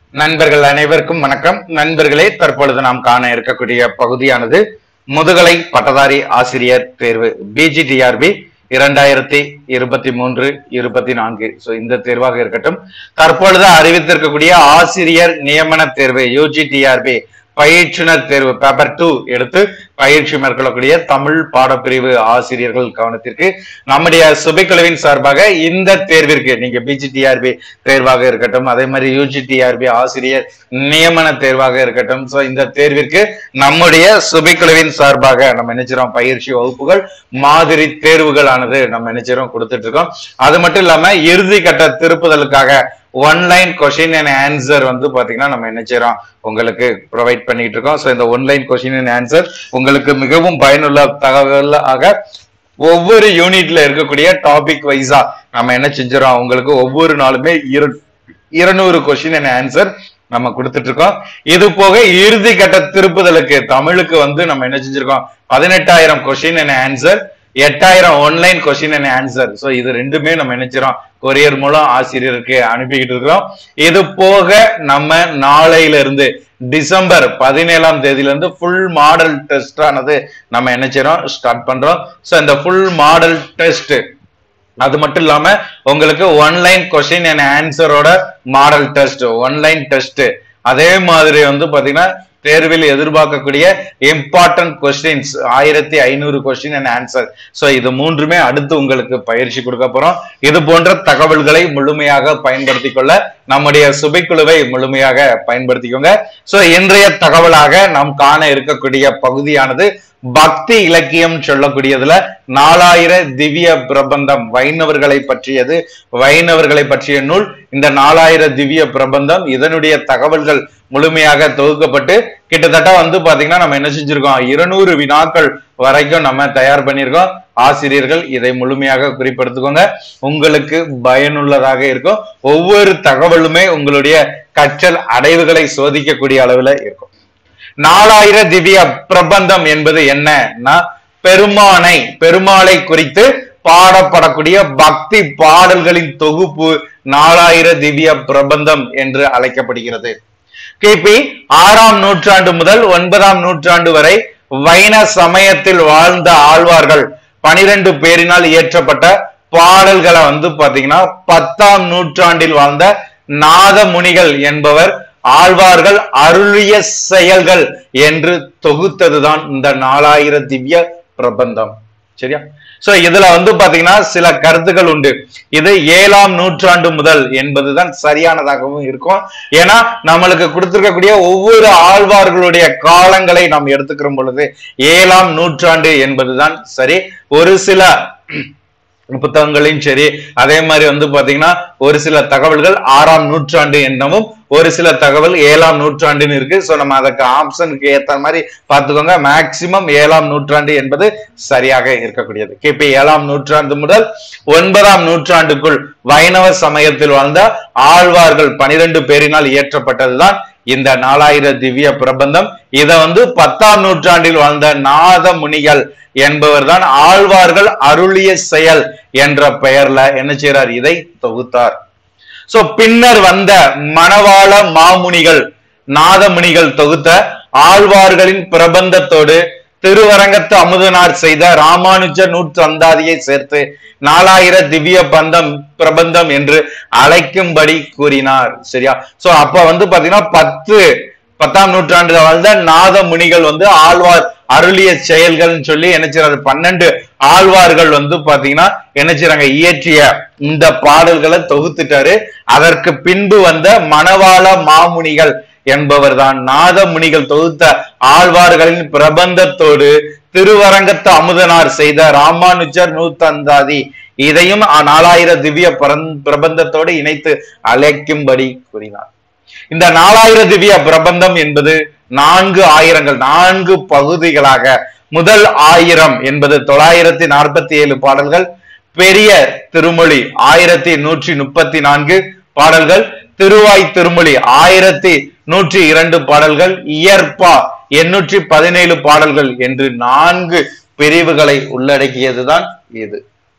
நண்பர்கள் அனைவருக்கும் வணக்கம் நண்பர்களே தற்பொழுது நாம் காண இருக்கக்கூடிய பகுதியானது முதுகலை பட்டதாரி ஆசிரியர் தேர்வு பிஜிடிஆர்பி இரண்டாயிரத்தி இருபத்தி மூன்று இருபத்தி நான்கு சோ இந்த தேர்வாக இருக்கட்டும் தற்பொழுது அறிவித்திருக்கக்கூடிய ஆசிரியர் நியமன தேர்வு யூஜிடிஆர்பி பயிற்றுனர் தேர்வு பேப்பர் டூ எடுத்து பயிற்சி மேற்கொள்ளக்கூடிய தமிழ் பாடப்பிரிவு ஆசிரியர்கள் கவனத்திற்கு நம்முடைய சுபைக்குழுவின் சார்பாக இந்த தேர்விற்கு நீங்க பிஜிடிஆர்பி தேர்வாக இருக்கட்டும் அதே மாதிரி யூஜிடிஆர்பி ஆசிரியர் நியமன தேர்வாக இருக்கட்டும் சோ இந்த தேர்விற்கு நம்முடைய சுபைக்குழுவின் சார்பாக நம்ம நினைச்சிரோம் பயிற்சி வகுப்புகள் மாதிரி தேர்வுகளானது நம்ம நினைச்சிரோம் கொடுத்துட்டு இருக்கோம் அது மட்டும் இல்லாம இறுதி கட்ட திருப்புதலுக்காக ஒன்லைன் கொஷின் அண்ட் ஆன்சர் வந்து பாத்தீங்கன்னா நம்ம என்ன செய்யறோம் உங்களுக்கு ப்ரொவைட் பண்ணிட்டு இருக்கோம் ஸோ இந்த ஒன்லைன் கொஷின் அண்ட் ஆன்சர் உங்களுக்கு மிகவும் பயனுள்ள தகவலாக ஒவ்வொரு யூனிட்ல இருக்கக்கூடிய டாபிக் வைஸா நம்ம என்ன செஞ்சிடறோம் உங்களுக்கு ஒவ்வொரு நாளுமே இரு இருநூறு கொஸ்டின் அண்ட் ஆன்சர் நம்ம கொடுத்துட்டு இருக்கோம் இது போக இறுதி கட்ட திருப்புதலுக்கு தமிழுக்கு வந்து நம்ம என்ன செஞ்சிருக்கோம் பதினெட்டாயிரம் கொஸ்டின் அண்ட் ஆன்சர் எட்டாயிரம் online question and answer so இது ரெண்டுமே நம்ம நினைச்சிரோம் கொரியர் மூலம் ஆசிரியருக்கு அனுப்பிக்கிட்டு இருக்கிறோம் இது போக நம்ம நாளையில இருந்து டிசம்பர் பதினேழாம் தேதியில இருந்து ஃபுல் மாடல் டெஸ்ட் ஆனது நம்ம என்ன செய்யறோம் ஸ்டார்ட் பண்றோம் ஸோ இந்த ஃபுல் மாடல் டெஸ்ட் அது மட்டும் இல்லாம உங்களுக்கு ஒன்லைன் கொஸ்டின் அண்ட் ஆன்சரோட மாடல் டெஸ்ட் ஒன்லைன் டெஸ்ட் அதே மாதிரி வந்து பாத்தீங்கன்னா தேர்வில் எதிர்பார்க்கக்கூடிய இம்பார்ட்டன்ட் கொஸ்டின்ஸ் ஆயிரத்தி ஐநூறு கொஸ்டின் அண்ட் ஆன்சர் சோ இது மூன்றுமே அடுத்து உங்களுக்கு பயிற்சி கொடுக்க போறோம் இது போன்ற தகவல்களை முழுமையாக பயன்படுத்திக் கொள்ள நம்முடைய சுபைக்குழுவை முழுமையாக பயன்படுத்திக்கோங்க சோ இன்றைய தகவலாக நாம் காண இருக்கக்கூடிய பகுதியானது பக்தி இலக்கியம் சொல்லக்கூடியதுல நாலாயிர திவ்ய பிரபந்தம் வைணவர்களை பற்றியது வைணவர்களை பற்றிய நூல் இந்த நாலாயிர திவ்ய பிரபந்தம் இதனுடைய தகவல்கள் முழுமையாக தொகுக்கப்பட்டு கிட்டத்தட்ட வந்து பாத்தீங்கன்னா நம்ம என்ன செஞ்சிருக்கோம் இருநூறு வினாக்கள் வரைக்கும் நம்ம தயார் பண்ணியிருக்கோம் ஆசிரியர்கள் இதை முழுமையாக குறிப்பெடுத்துக்கோங்க உங்களுக்கு பயனுள்ளதாக இருக்கும் ஒவ்வொரு தகவலுமே உங்களுடைய கற்றல் அடைவுகளை சோதிக்கக்கூடிய அளவுல இருக்கும் நாலாயிர திவ்ய பிரபந்தம் என்பது என்னன்னா பெருமானை பெருமாளை குறித்து பாடப்படக்கூடிய பக்தி பாடல்களின் தொகுப்பு நாலாயிர திவ்ய பிரபந்தம் என்று அழைக்கப்படுகிறது கிபி ஆறாம் நூற்றாண்டு முதல் ஒன்பதாம் நூற்றாண்டு வரை வைண சமயத்தில் வாழ்ந்த ஆழ்வார்கள் பனிரெண்டு பேரினால் இயற்றப்பட்ட பாடல்களை வந்து பாத்தீங்கன்னா பத்தாம் நூற்றாண்டில் வாழ்ந்த நாத முனிகள் என்பவர் ஆழ்வார்கள் அருளிய செயல்கள் என்று தொகுத்ததுதான் இந்த நாலாயிர திவ்ய பிரபந்தம் சரியா சோ இதுல வந்து பாத்தீங்கன்னா சில கருத்துக்கள் உண்டு இது ஏழாம் நூற்றாண்டு முதல் என்பதுதான் சரியானதாகவும் இருக்கும் ஏன்னா நம்மளுக்கு கொடுத்திருக்கக்கூடிய ஒவ்வொரு ஆழ்வார்களுடைய காலங்களை நாம் எடுத்துக்கிற பொழுது ஏழாம் நூற்றாண்டு என்பதுதான் சரி ஒரு சில புத்தகங்களையும் சரி அதே மாதிரி வந்து பாத்தீங்கன்னா ஒரு சில தகவல்கள் ஆறாம் நூற்றாண்டு என்னவும் ஒரு சில தகவல் ஏழாம் நூற்றாண்டுன்னு இருக்கு சோ நம்ம அதுக்கு ஆப்ஷனுக்கு ஏத்த மாதிரி பார்த்துக்கோங்க மேக்சிமம் ஏழாம் நூற்றாண்டு என்பது சரியாக இருக்கக்கூடியது கிபி ஏழாம் நூற்றாண்டு முதல் ஒன்பதாம் நூற்றாண்டுக்குள் வைணவ சமயத்தில் வாழ்ந்த ஆழ்வார்கள் பனிரெண்டு பேரினால் இயற்றப்பட்டதுதான் இந்த நாலாயிர திவ்ய பிரபந்தம் இத வந்து பத்தாம் நூற்றாண்டில் வாழ்ந்த நாத முனிகள் என்பவர் தான் ஆழ்வார்கள் அருளிய செயல் என்ற பெயர்ல என்ன செய்யறார் இதை தொகுத்தார் சோ பின்னர் வந்த மணவாள மாமுனிகள் நாதமுனிகள் தொகுத்த ஆழ்வார்களின் பிரபந்தத்தோடு திருவரங்கத்து அமுதனார் செய்த ராமானுஜ நூற்றந்தாதியை சேர்த்து நாலாயிர திவ்ய பந்தம் பிரபந்தம் என்று அழைக்கும்படி கூறினார் சரியா சோ அப்ப வந்து பாத்தீங்கன்னா பத்து பத்தாம் நூற்றாண்டுல வாழ்ந்த நாத முனிகள் வந்து ஆழ்வார் அருளிய செயல்கள்னு சொல்லி என்ன செய்யறாரு பன்னெண்டு ஆழ்வார்கள் வந்து பாத்தீங்கன்னா என்ன செய்யறாங்க இயற்றிய இந்த பாடல்களை தொகுத்துட்டாரு அதற்கு பின்பு வந்த மணவாள மாமுனிகள் என்பவர் தான் நாத முனிகள் தொகுத்த ஆழ்வார்களின் பிரபந்தத்தோடு திருவரங்கத்து அமுதனார் செய்த ராமானுஜர் நூத்தந்தாதி இதையும் நாலாயிர திவ்ய பிரபந்தத்தோடு இணைத்து அழைக்கும்படி கூறினார் இந்த நாலாயிர திவ்ய பிரபந்தம் என்பது நான்கு ஆயிரங்கள் நான்கு பகுதிகளாக முதல் ஆயிரம் என்பது தொள்ளாயிரத்தி நாற்பத்தி ஏழு பாடல்கள் பெரிய திருமொழி ஆயிரத்தி நூற்றி முப்பத்தி நான்கு பாடல்கள் திருவாய் திருமொழி ஆயிரத்தி நூற்றி இரண்டு பாடல்கள் இயற்பா எண்ணூற்றி பதினேழு பாடல்கள் என்று நான்கு பிரிவுகளை உள்ளடக்கியதுதான் இது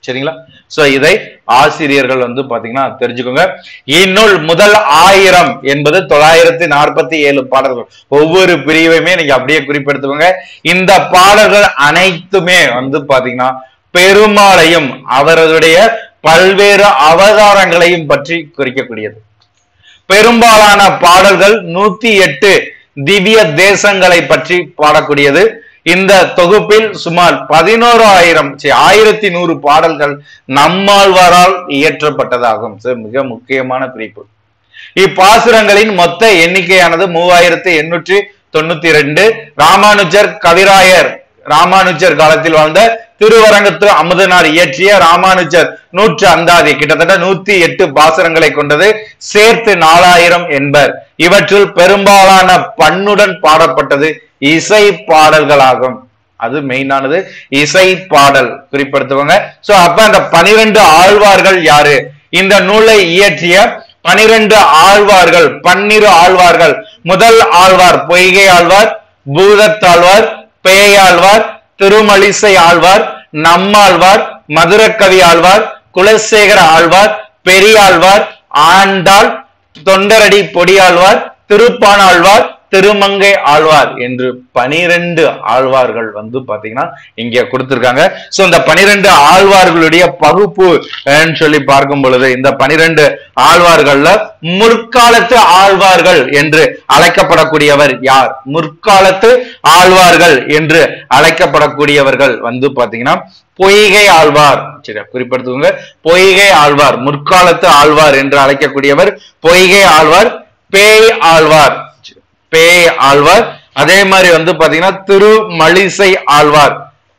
சரிங்களா சோ இதை ஆசிரியர்கள் வந்து பாத்தீங்கன்னா தெரிஞ்சுக்கோங்க இந்நூல் முதல் ஆயிரம் என்பது தொள்ளாயிரத்தி நாற்பத்தி ஏழு பாடல்கள் ஒவ்வொரு பிரிவையுமே நீங்க அப்படியே குறிப்பெடுத்துக்கோங்க இந்த பாடல்கள் அனைத்துமே வந்து பாத்தீங்கன்னா பெருமாளையும் அவர்களுடைய பல்வேறு அவதாரங்களையும் பற்றி குறிக்கக்கூடியது பெரும்பாலான பாடல்கள் நூத்தி எட்டு திவ்ய தேசங்களை பற்றி பாடக்கூடியது இந்த தொகுப்பில் சுமார் பதினோரு ஆயிரம் ஆயிரத்தி நூறு பாடல்கள் நம்மாழ்வாரால் இயற்றப்பட்டதாகும் So, மிக முக்கியமான குறிப்பு இப்பாசுரங்களின் மொத்த எண்ணிக்கையானது மூவாயிரத்தி எண்ணூற்றி தொண்ணூத்தி ரெண்டு ராமானுஜர் கவிராயர் ராமானுஜர் காலத்தில் வாழ்ந்த திருவரங்கத்து அமுதனார் இயற்றிய ராமானுஜர் நூற்று அந்தாதி கிட்டத்தட்ட நூத்தி எட்டு பாசுரங்களை கொண்டது சேர்த்து நாலாயிரம் என்பர் இவற்றுள் பெரும்பாலான பண்ணுடன் பாடப்பட்டது இசை பாடல்களாகும் அது மெயினானது இசை பாடல் குறிப்பிடுத்துவாங்க சோ அப்ப அந்த பனிரெண்டு ஆழ்வார்கள் யாரு இந்த நூலை இயற்றிய பனிரெண்டு ஆழ்வார்கள் பன்னிரு ஆழ்வார்கள் முதல் ஆழ்வார் பொய்கை ஆழ்வார் பூதத்தாழ்வார் பேயாழ்வார் திருமலிசை ஆழ்வார் நம்மாழ்வார் மதுரக்கவி ஆழ்வார் குலசேகர ஆழ்வார் பெரியாழ்வார் ஆண்டாள் தொண்டரடி பொடியாழ்வார் திருப்பானாழ்வார் திருமங்கை ஆழ்வார் என்று பனிரெண்டு ஆழ்வார்கள் வந்து பாத்தீங்கன்னா இங்க கொடுத்திருக்காங்க சோ இந்த பனிரெண்டு ஆழ்வார்களுடைய பகுப்பு ன்னு சொல்லி பார்க்கும் பொழுது இந்த பனிரெண்டு ஆழ்வார்கள்ல முற்காலத்து ஆழ்வார்கள் என்று அழைக்கப்படக்கூடியவர் யார் முற்காலத்து ஆழ்வார்கள் என்று அழைக்கப்படக்கூடியவர்கள் வந்து பாத்தீங்கன்னா பொய்கை ஆழ்வார் சரி குறிப்பிடுத்துக்கோங்க பொய்கை ஆழ்வார் முற்காலத்து ஆழ்வார் என்று அழைக்கக்கூடியவர் பொய்கை ஆழ்வார் பேய் ஆழ்வார் பேய் ஆழ்வார் அதே மாதிரி வந்து பாத்தீங்கன்னா திருமலிசை ஆழ்வார்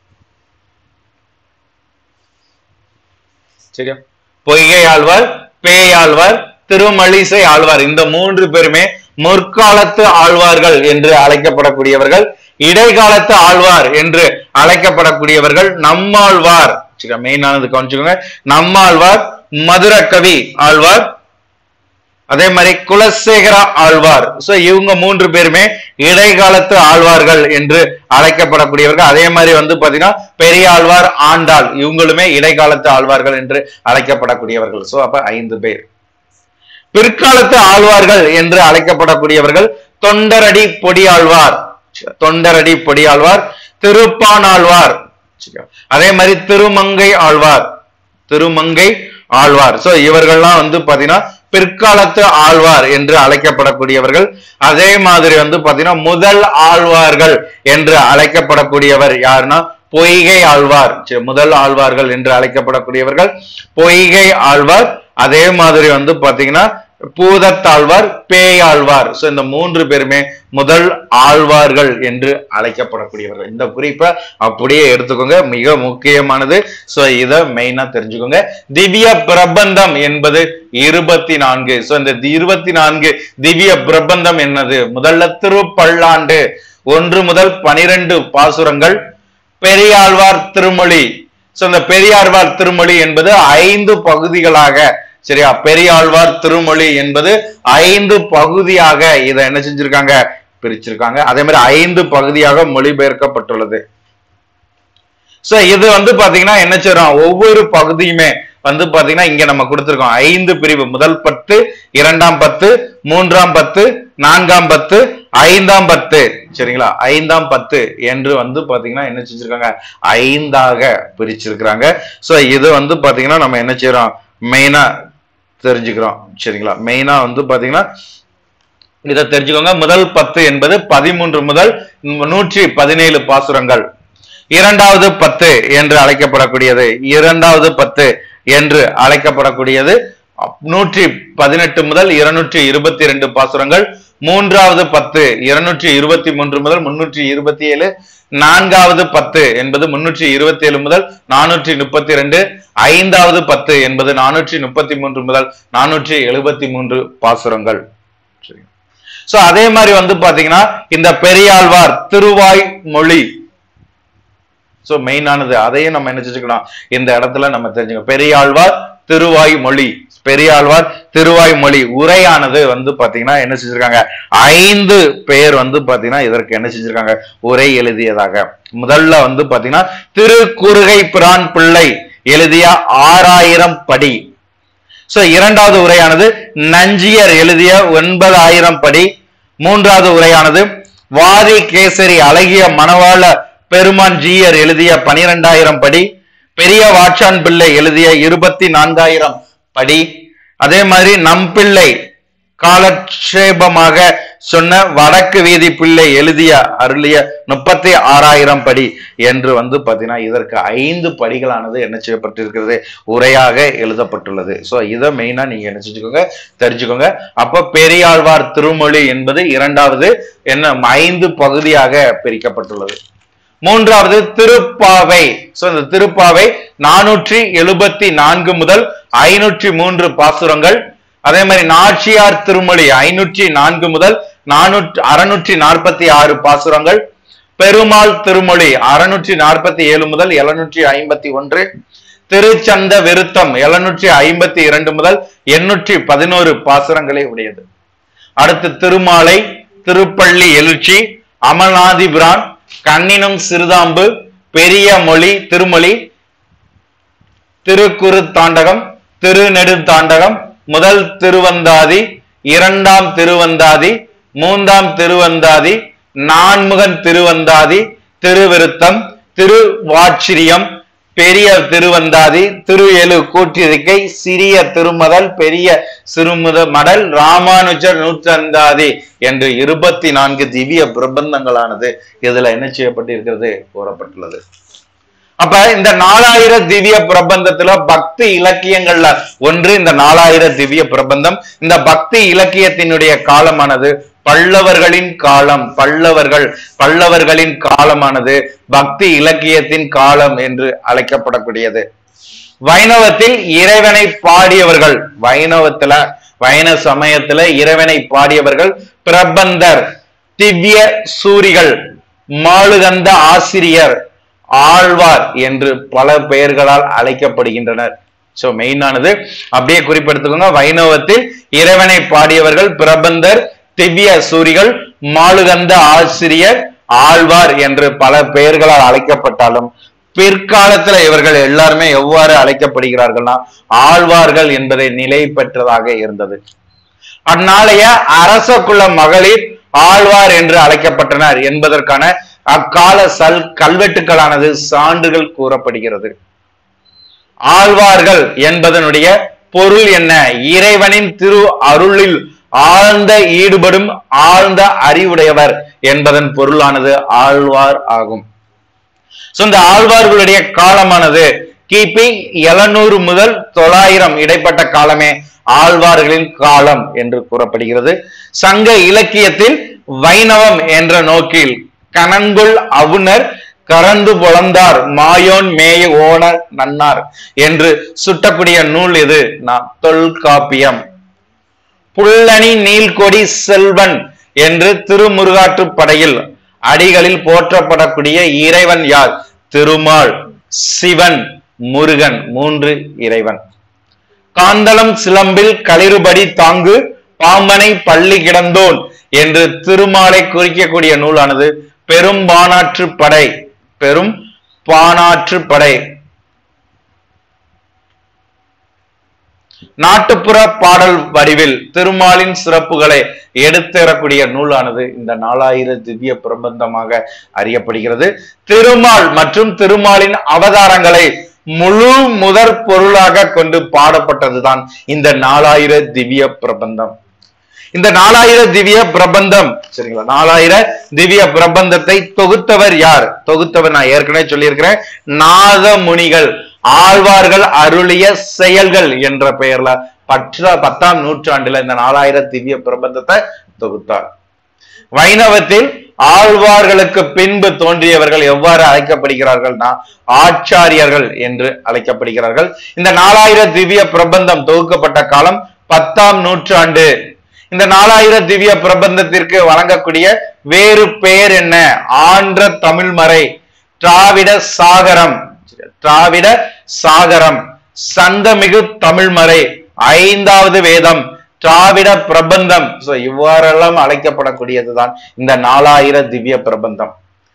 சரியா பொய்கை ஆழ்வார் பேய் ஆழ்வார் திருமலிசை ஆழ்வார் இந்த மூன்று பேருமே முற்காலத்து ஆழ்வார்கள் என்று அழைக்கப்படக்கூடியவர்கள் இடைக்காலத்து ஆழ்வார் என்று அழைக்கப்படக்கூடியவர்கள் நம்மாழ்வார் சரி மெயினானது கவனிச்சுக்கோங்க நம்மாழ்வார் மதுரக்கவி ஆழ்வார் அதே மாதிரி குலசேகர ஆழ்வார் சோ இவங்க மூன்று பேருமே இடைக்காலத்து ஆழ்வார்கள் என்று அழைக்கப்படக்கூடியவர்கள் அதே மாதிரி வந்து பாத்தீங்கன்னா பெரிய ஆழ்வார் ஆண்டாள் இவங்களுமே இடைக்காலத்து ஆழ்வார்கள் என்று அழைக்கப்படக்கூடியவர்கள் சோ அப்ப ஐந்து பேர் பிற்காலத்து ஆழ்வார்கள் என்று அழைக்கப்படக்கூடியவர்கள் தொண்டரடி பொடியாழ்வார் தொண்டரடி பொடியாழ்வார் திருப்பானாழ்வார் அதே மாதிரி திருமங்கை ஆழ்வார் திருமங்கை ஆழ்வார் சோ இவர்கள்லாம் வந்து பாத்தீங்கன்னா பிற்காலத்து ஆழ்வார் என்று அழைக்கப்படக்கூடியவர்கள் அதே மாதிரி வந்து பாத்தீங்கன்னா முதல் ஆழ்வார்கள் என்று அழைக்கப்படக்கூடியவர் யாருன்னா பொய்கை ஆழ்வார் சரி, முதல் ஆழ்வார்கள் என்று அழைக்கப்படக்கூடியவர்கள் பொய்கை ஆழ்வார் அதே மாதிரி வந்து பாத்தீங்கன்னா பூதத்தாழ்வார் பேயாழ்வார் சோ இந்த மூன்று பேருமே முதல் ஆழ்வார்கள் என்று அழைக்கப்படக்கூடியவர்கள் இந்த குறிப்பை அப்படியே எடுத்துக்கோங்க மிக முக்கியமானது சோ இத மெயினா தெரிஞ்சுக்கோங்க திவ்ய பிரபந்தம் என்பது இருபத்தி நான்கு சோ இந்த இருபத்தி நான்கு திவ்ய பிரபந்தம் என்னது முதல்ல திருப்பல்லாண்டு ஒன்று முதல் பனிரெண்டு பாசுரங்கள் பெரியாழ்வார் திருமொழி சோ இந்த பெரியாழ்வார் திருமொழி என்பது ஐந்து பகுதிகளாக சரியா பெரியாழ்வார் திருமொழி என்பது ஐந்து பகுதியாக இதை என்ன செஞ்சிருக்காங்க பிரிச்சிருக்காங்க அதே மாதிரி ஐந்து பகுதியாக மொழிபெயர்க்கப்பட்டுள்ளது சோ இது வந்து பாத்தீங்கன்னா என்ன செய்றோம் ஒவ்வொரு பகுதியுமே வந்து பாத்தீங்கன்னா இங்க நம்ம கொடுத்திருக்கோம் ஐந்து பிரிவு முதல் பத்து இரண்டாம் பத்து மூன்றாம் பத்து நான்காம் பத்து ஐந்தாம் பத்து சரிங்களா ஐந்தாம் பத்து என்று வந்து பாத்தீங்கன்னா என்ன செஞ்சிருக்காங்க ஐந்தாக பிரிச்சிருக்கிறாங்க சோ இது வந்து பாத்தீங்கன்னா நம்ம என்ன செய்யறோம் மெயினா தெரிஞ்சுக்கிறோம் சரிங்களா மெயினா வந்து பாத்தீங்கன்னா இதை தெரிஞ்சுக்கோங்க முதல் பத்து என்பது பதிமூன்று முதல் நூற்றி பதினேழு பாசுரங்கள் இரண்டாவது பத்து என்று அழைக்கப்படக்கூடியது இரண்டாவது பத்து என்று அழைக்கப்படக்கூடியது நூற்றி பதினெட்டு முதல் இருநூற்றி இருபத்தி இரண்டு பாசுரங்கள் மூன்றாவது பத்து இருநூற்றி இருபத்தி மூன்று முதல் முன்னூற்றி இருபத்தி ஏழு நான்காவது பத்து என்பது முன்னூற்றி இருபத்தி ஏழு முதல் நானூற்றி முப்பத்தி ரெண்டு ஐந்தாவது பத்து என்பது நானூற்றி முப்பத்தி மூன்று முதல் நானூற்றி எழுபத்தி மூன்று பாசுரங்கள் சரி சோ அதே மாதிரி வந்து பாத்தீங்கன்னா இந்த பெரியாழ்வார் திருவாய் மொழி சோ மெயினானது அதையும் நம்ம என்ன செஞ்சுக்கலாம் இந்த இடத்துல நம்ம தெரிஞ்சுக்கணும் பெரியாழ்வார் திருவாய் மொழி பெரியாழ்வார் திருவாய் மொழி உரையானது வந்து பாத்தீங்கன்னா என்ன செஞ்சிருக்காங்க ஐந்து பேர் வந்து பாத்தீங்கன்னா இதற்கு என்ன செஞ்சிருக்காங்க உரை எழுதியதாக முதல்ல வந்து பாத்தீங்கன்னா திருக்குறுகை பிரான் பிள்ளை எழுதிய ஆறாயிரம் படி சோ இரண்டாவது உரையானது நஞ்சியர் எழுதிய ஒன்பதாயிரம் படி மூன்றாவது உரையானது வாதி கேசரி அழகிய மணவாள பெருமான் ஜீயர் எழுதிய பனிரெண்டாயிரம் படி பெரிய வாச்சான் பிள்ளை எழுதிய இருபத்தி நான்காயிரம் படி அதே மாதிரி நம்பிள்ளை காலட்சேபமாக சொன்ன வடக்கு வீதி பிள்ளை எழுதிய அருளிய முப்பத்தி ஆறாயிரம் படி என்று வந்து பாத்தீங்கன்னா இதற்கு ஐந்து படிகளானது என்ன செய்யப்பட்டிருக்கிறது உரையாக எழுதப்பட்டுள்ளது சோ இதை மெயினா நீங்க என்ன செஞ்சுக்கோங்க தெரிஞ்சுக்கோங்க அப்ப பெரியாழ்வார் திருமொழி என்பது இரண்டாவது என்ன ஐந்து பகுதியாக பிரிக்கப்பட்டுள்ளது மூன்றாவது திருப்பாவை சோ இந்த திருப்பாவை நானூற்றி எழுபத்தி நான்கு முதல் ஐநூற்றி மூன்று பாசுரங்கள் அதே மாதிரி நாச்சியார் திருமொழி ஐநூற்றி நான்கு முதல் நானூற்றி அறுநூற்றி நாற்பத்தி ஆறு பாசுரங்கள் பெருமாள் திருமொழி அறுநூற்றி நாற்பத்தி ஏழு முதல் எழுநூற்றி ஐம்பத்தி ஒன்று திருச்சந்த விருத்தம் எழுநூற்றி ஐம்பத்தி இரண்டு முதல் எண்ணூற்றி பதினோரு பாசுரங்களை உடையது அடுத்து திருமாலை திருப்பள்ளி எழுச்சி அமல்நாதிபிரான் கண்ணினும் சிறுதாம்பு பெரிய மொழி திருமொழி திருக்குறு தாண்டகம் திருநெடுந்தாண்டகம் முதல் திருவந்தாதி இரண்டாம் திருவந்தாதி மூன்றாம் திருவந்தாதி நான்முகன் திருவந்தாதி திருவிருத்தம் திருவாச்சிரியம் பெரிய திருவந்தாதி திரு எழு கூற்றிருக்கை சிறிய திருமதல் பெரிய சிறுமுத மடல் ராமானுஜர் நூற்றந்தாதி என்று இருபத்தி நான்கு திவ்ய பிரபந்தங்களானது இதுல என்ன செய்யப்பட்டிருக்கிறது கூறப்பட்டுள்ளது அப்ப இந்த நாலாயிர திவ்ய பிரபந்தத்துல பக்தி இலக்கியங்கள்ல ஒன்று இந்த நாலாயிர திவ்ய பிரபந்தம் இந்த பக்தி இலக்கியத்தினுடைய காலமானது பல்லவர்களின் காலம் பல்லவர்கள் பல்லவர்களின் காலமானது பக்தி இலக்கியத்தின் காலம் என்று அழைக்கப்படக்கூடியது வைணவத்தில் இறைவனை பாடியவர்கள் வைணவத்துல வைணவ சமயத்துல இறைவனை பாடியவர்கள் பிரபந்தர் திவ்ய சூரிகள் மாளுகந்த ஆசிரியர் ஆழ்வார் என்று பல பெயர்களால் அழைக்கப்படுகின்றனர் சோ மெயினானது அப்படியே குறிப்பிடுத்துக்கோங்க வைணவத்தில் இறைவனை பாடியவர்கள் பிரபந்தர் திவ்ய சூரிகள் மாளுகந்த ஆசிரியர் ஆழ்வார் என்று பல பெயர்களால் அழைக்கப்பட்டாலும் பிற்காலத்துல இவர்கள் எல்லாருமே எவ்வாறு அழைக்கப்படுகிறார்கள்னா ஆழ்வார்கள் என்பதை நிலை பெற்றதாக இருந்தது அந்நாளைய அரச குல மகளிர் ஆழ்வார் என்று அழைக்கப்பட்டனர் என்பதற்கான அக்கால சல் கல்வெட்டுக்களானது சான்றுகள் கூறப்படுகிறது ஆழ்வார்கள் என்பதனுடைய பொருள் என்ன இறைவனின் திரு அருளில் ஆழ்ந்த ஈடுபடும் ஆழ்ந்த அறிவுடையவர் என்பதன் பொருளானது ஆழ்வார் ஆகும் சோ இந்த ஆழ்வார்களுடைய காலமானது கிபி எழுநூறு முதல் தொள்ளாயிரம் இடைப்பட்ட காலமே ஆழ்வார்களின் காலம் என்று கூறப்படுகிறது சங்க இலக்கியத்தில் வைணவம் என்ற நோக்கில் கணங்குள் அவுணர் கறந்து பொழந்தார் மாயோன் மேய ஓன நன்னார் என்று சுட்டக்கூடிய நூல் எது நான் தொல்காப்பியம் புல்லணி நீல்கொடி செல்வன் என்று திருமுருகாற்றுப் படையில் அடிகளில் போற்றப்படக்கூடிய இறைவன் யார் திருமால் சிவன் முருகன் மூன்று இறைவன் காந்தளம் சிலம்பில் களிறுபடி தாங்கு பாம்பனை பள்ளி கிடந்தோன் என்று திருமாலை குறிக்கக்கூடிய நூலானது பெரும் பானாற்று படை பெரும் பானாற்று படை நாட்டுப்புற பாடல் வடிவில் திருமாலின் சிறப்புகளை எடுத்துறக்கூடிய நூலானது இந்த நாலாயிர திவ்ய பிரபந்தமாக அறியப்படுகிறது திருமால் மற்றும் திருமாலின் அவதாரங்களை முழு முதற் பொருளாக கொண்டு பாடப்பட்டதுதான் இந்த நாலாயிர திவ்ய பிரபந்தம் இந்த நாலாயிர திவ்ய பிரபந்தம் சரிங்களா நாலாயிர திவ்ய பிரபந்தத்தை தொகுத்தவர் யார் தொகுத்தவர் நான் ஏற்கனவே சொல்லியிருக்கிறேன் நாத முனிகள் ஆழ்வார்கள் அருளிய செயல்கள் என்ற பெயர்ல பற்ற பத்தாம் நூற்றாண்டுல இந்த நாலாயிர திவ்ய பிரபந்தத்தை தொகுத்தார் வைணவத்தில் ஆழ்வார்களுக்கு பின்பு தோன்றியவர்கள் எவ்வாறு அழைக்கப்படுகிறார்கள்னா ஆச்சாரியர்கள் என்று அழைக்கப்படுகிறார்கள் இந்த நாலாயிர திவ்ய பிரபந்தம் தொகுக்கப்பட்ட காலம் பத்தாம் நூற்றாண்டு இந்த நாலாயிர திவ்ய பிரபந்தத்திற்கு வழங்கக்கூடிய வேறு பெயர் என்ன ஆன்ற தமிழ்மறை திராவிட சாகரம் திராவிட சாகரம் சங்கமிகு தமிழ்மறை ஐந்தாவது வேதம் திராவிட பிரபந்தம் சோ இவ்வாறெல்லாம் அழைக்கப்படக்கூடியதுதான் இந்த நாலாயிர திவ்ய பிரபந்தம்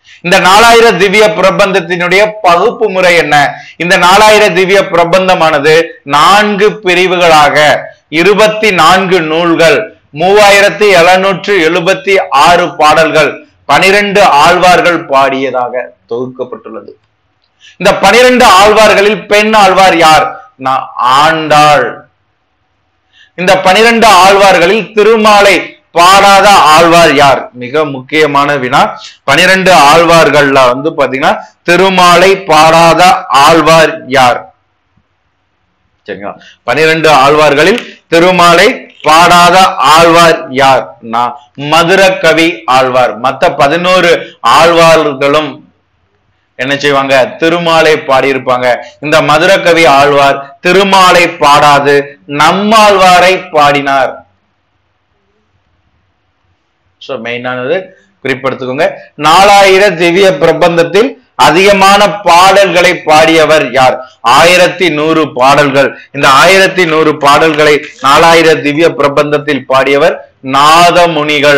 இந்த நாலாயிர திவ்ய பிரபந்தத்தினுடைய பகுப்பு முறை என்ன இந்த நாலாயிர திவ்ய பிரபந்தமானது நான்கு பிரிவுகளாக இருபத்தி நான்கு நூல்கள் மூவாயிரத்தி எழுநூற்று எழுபத்தி ஆறு பாடல்கள் பனிரெண்டு ஆழ்வார்கள் பாடியதாக தொகுக்கப்பட்டுள்ளது இந்த பனிரெண்டு ஆழ்வார்களில் பெண் ஆழ்வார் யார் நான் ஆண்டாள் இந்த பனிரெண்டு ஆழ்வார்களில் திருமாலை பாடாத ஆழ்வார் யார் மிக முக்கியமான வினா பனிரெண்டு ஆழ்வார்கள்ல வந்து பாத்தீங்கன்னா திருமாலை பாடாத ஆழ்வார் யார் சரிங்களா பனிரெண்டு ஆழ்வார்களில் திருமாலை பாடாத ஆழ்வார் யார் நான் மதுர கவி ஆழ்வார் மத்த பதினோரு ஆழ்வார்களும் என்ன செய்வாங்க திருமாலை பாடியிருப்பாங்க இந்த மதுர கவி ஆழ்வார் திருமாலை பாடாது நம்மாழ்வாரை பாடினார் சோ மெயினானது குறிப்பெடுத்துக்கோங்க நாலாயிர திவ்ய பிரபந்தத்தில் அதிகமான பாடல்களை பாடியவர் யார் ஆயிரத்தி நூறு பாடல்கள் இந்த ஆயிரத்தி நூறு பாடல்களை நாலாயிர திவ்ய பிரபந்தத்தில் பாடியவர் நாதமுனிகள்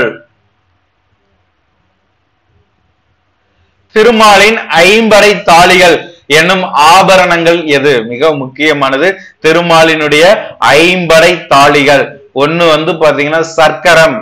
திருமாலின் ஐம்படை தாளிகள் என்னும் ஆபரணங்கள் எது மிக முக்கியமானது திருமாலினுடைய ஐம்படை தாளிகள் ஒண்ணு வந்து பாத்தீங்கன்னா சர்க்கரம்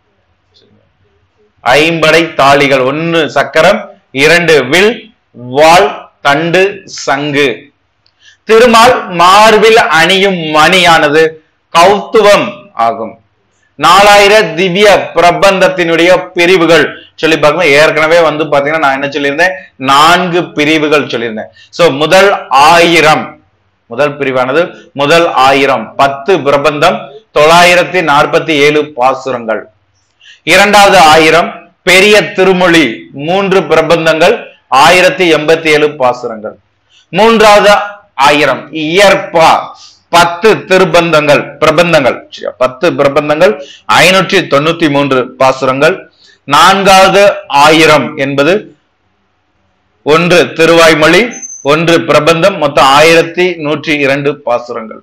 ஐம்படை தாளிகள் ஒன்னு சக்கரம் இரண்டு வில் வாள் தண்டு சங்கு திருமால் மார்பில் அணியும் மணியானது கௌத்துவம் ஆகும் நாலாயிர திவ்ய பிரபந்தத்தினுடைய பிரிவுகள் சொல்லி பார்க்கணும் ஏற்கனவே வந்து பாத்தீங்கன்னா நான் என்ன சொல்லியிருந்தேன் நான்கு பிரிவுகள் சொல்லியிருந்தேன் சோ முதல் ஆயிரம் முதல் பிரிவானது முதல் ஆயிரம் பத்து பிரபந்தம் தொள்ளாயிரத்தி நாற்பத்தி ஏழு பாசுரங்கள் இரண்டாவது ஆயிரம் பெரிய திருமொழி மூன்று பிரபந்தங்கள் ஆயிரத்தி எண்பத்தி ஏழு பாசுரங்கள் மூன்றாவது ஆயிரம் இயற்பா பத்து திருபந்தங்கள் பிரபந்தங்கள் சரியா? பத்து பிரபந்தங்கள் ஐநூற்றி தொண்ணூத்தி மூன்று பாசுரங்கள் நான்காவது ஆயிரம் என்பது ஒன்று திருவாய்மொழி ஒன்று பிரபந்தம் மொத்தம் ஆயிரத்தி நூற்றி இரண்டு பாசுரங்கள்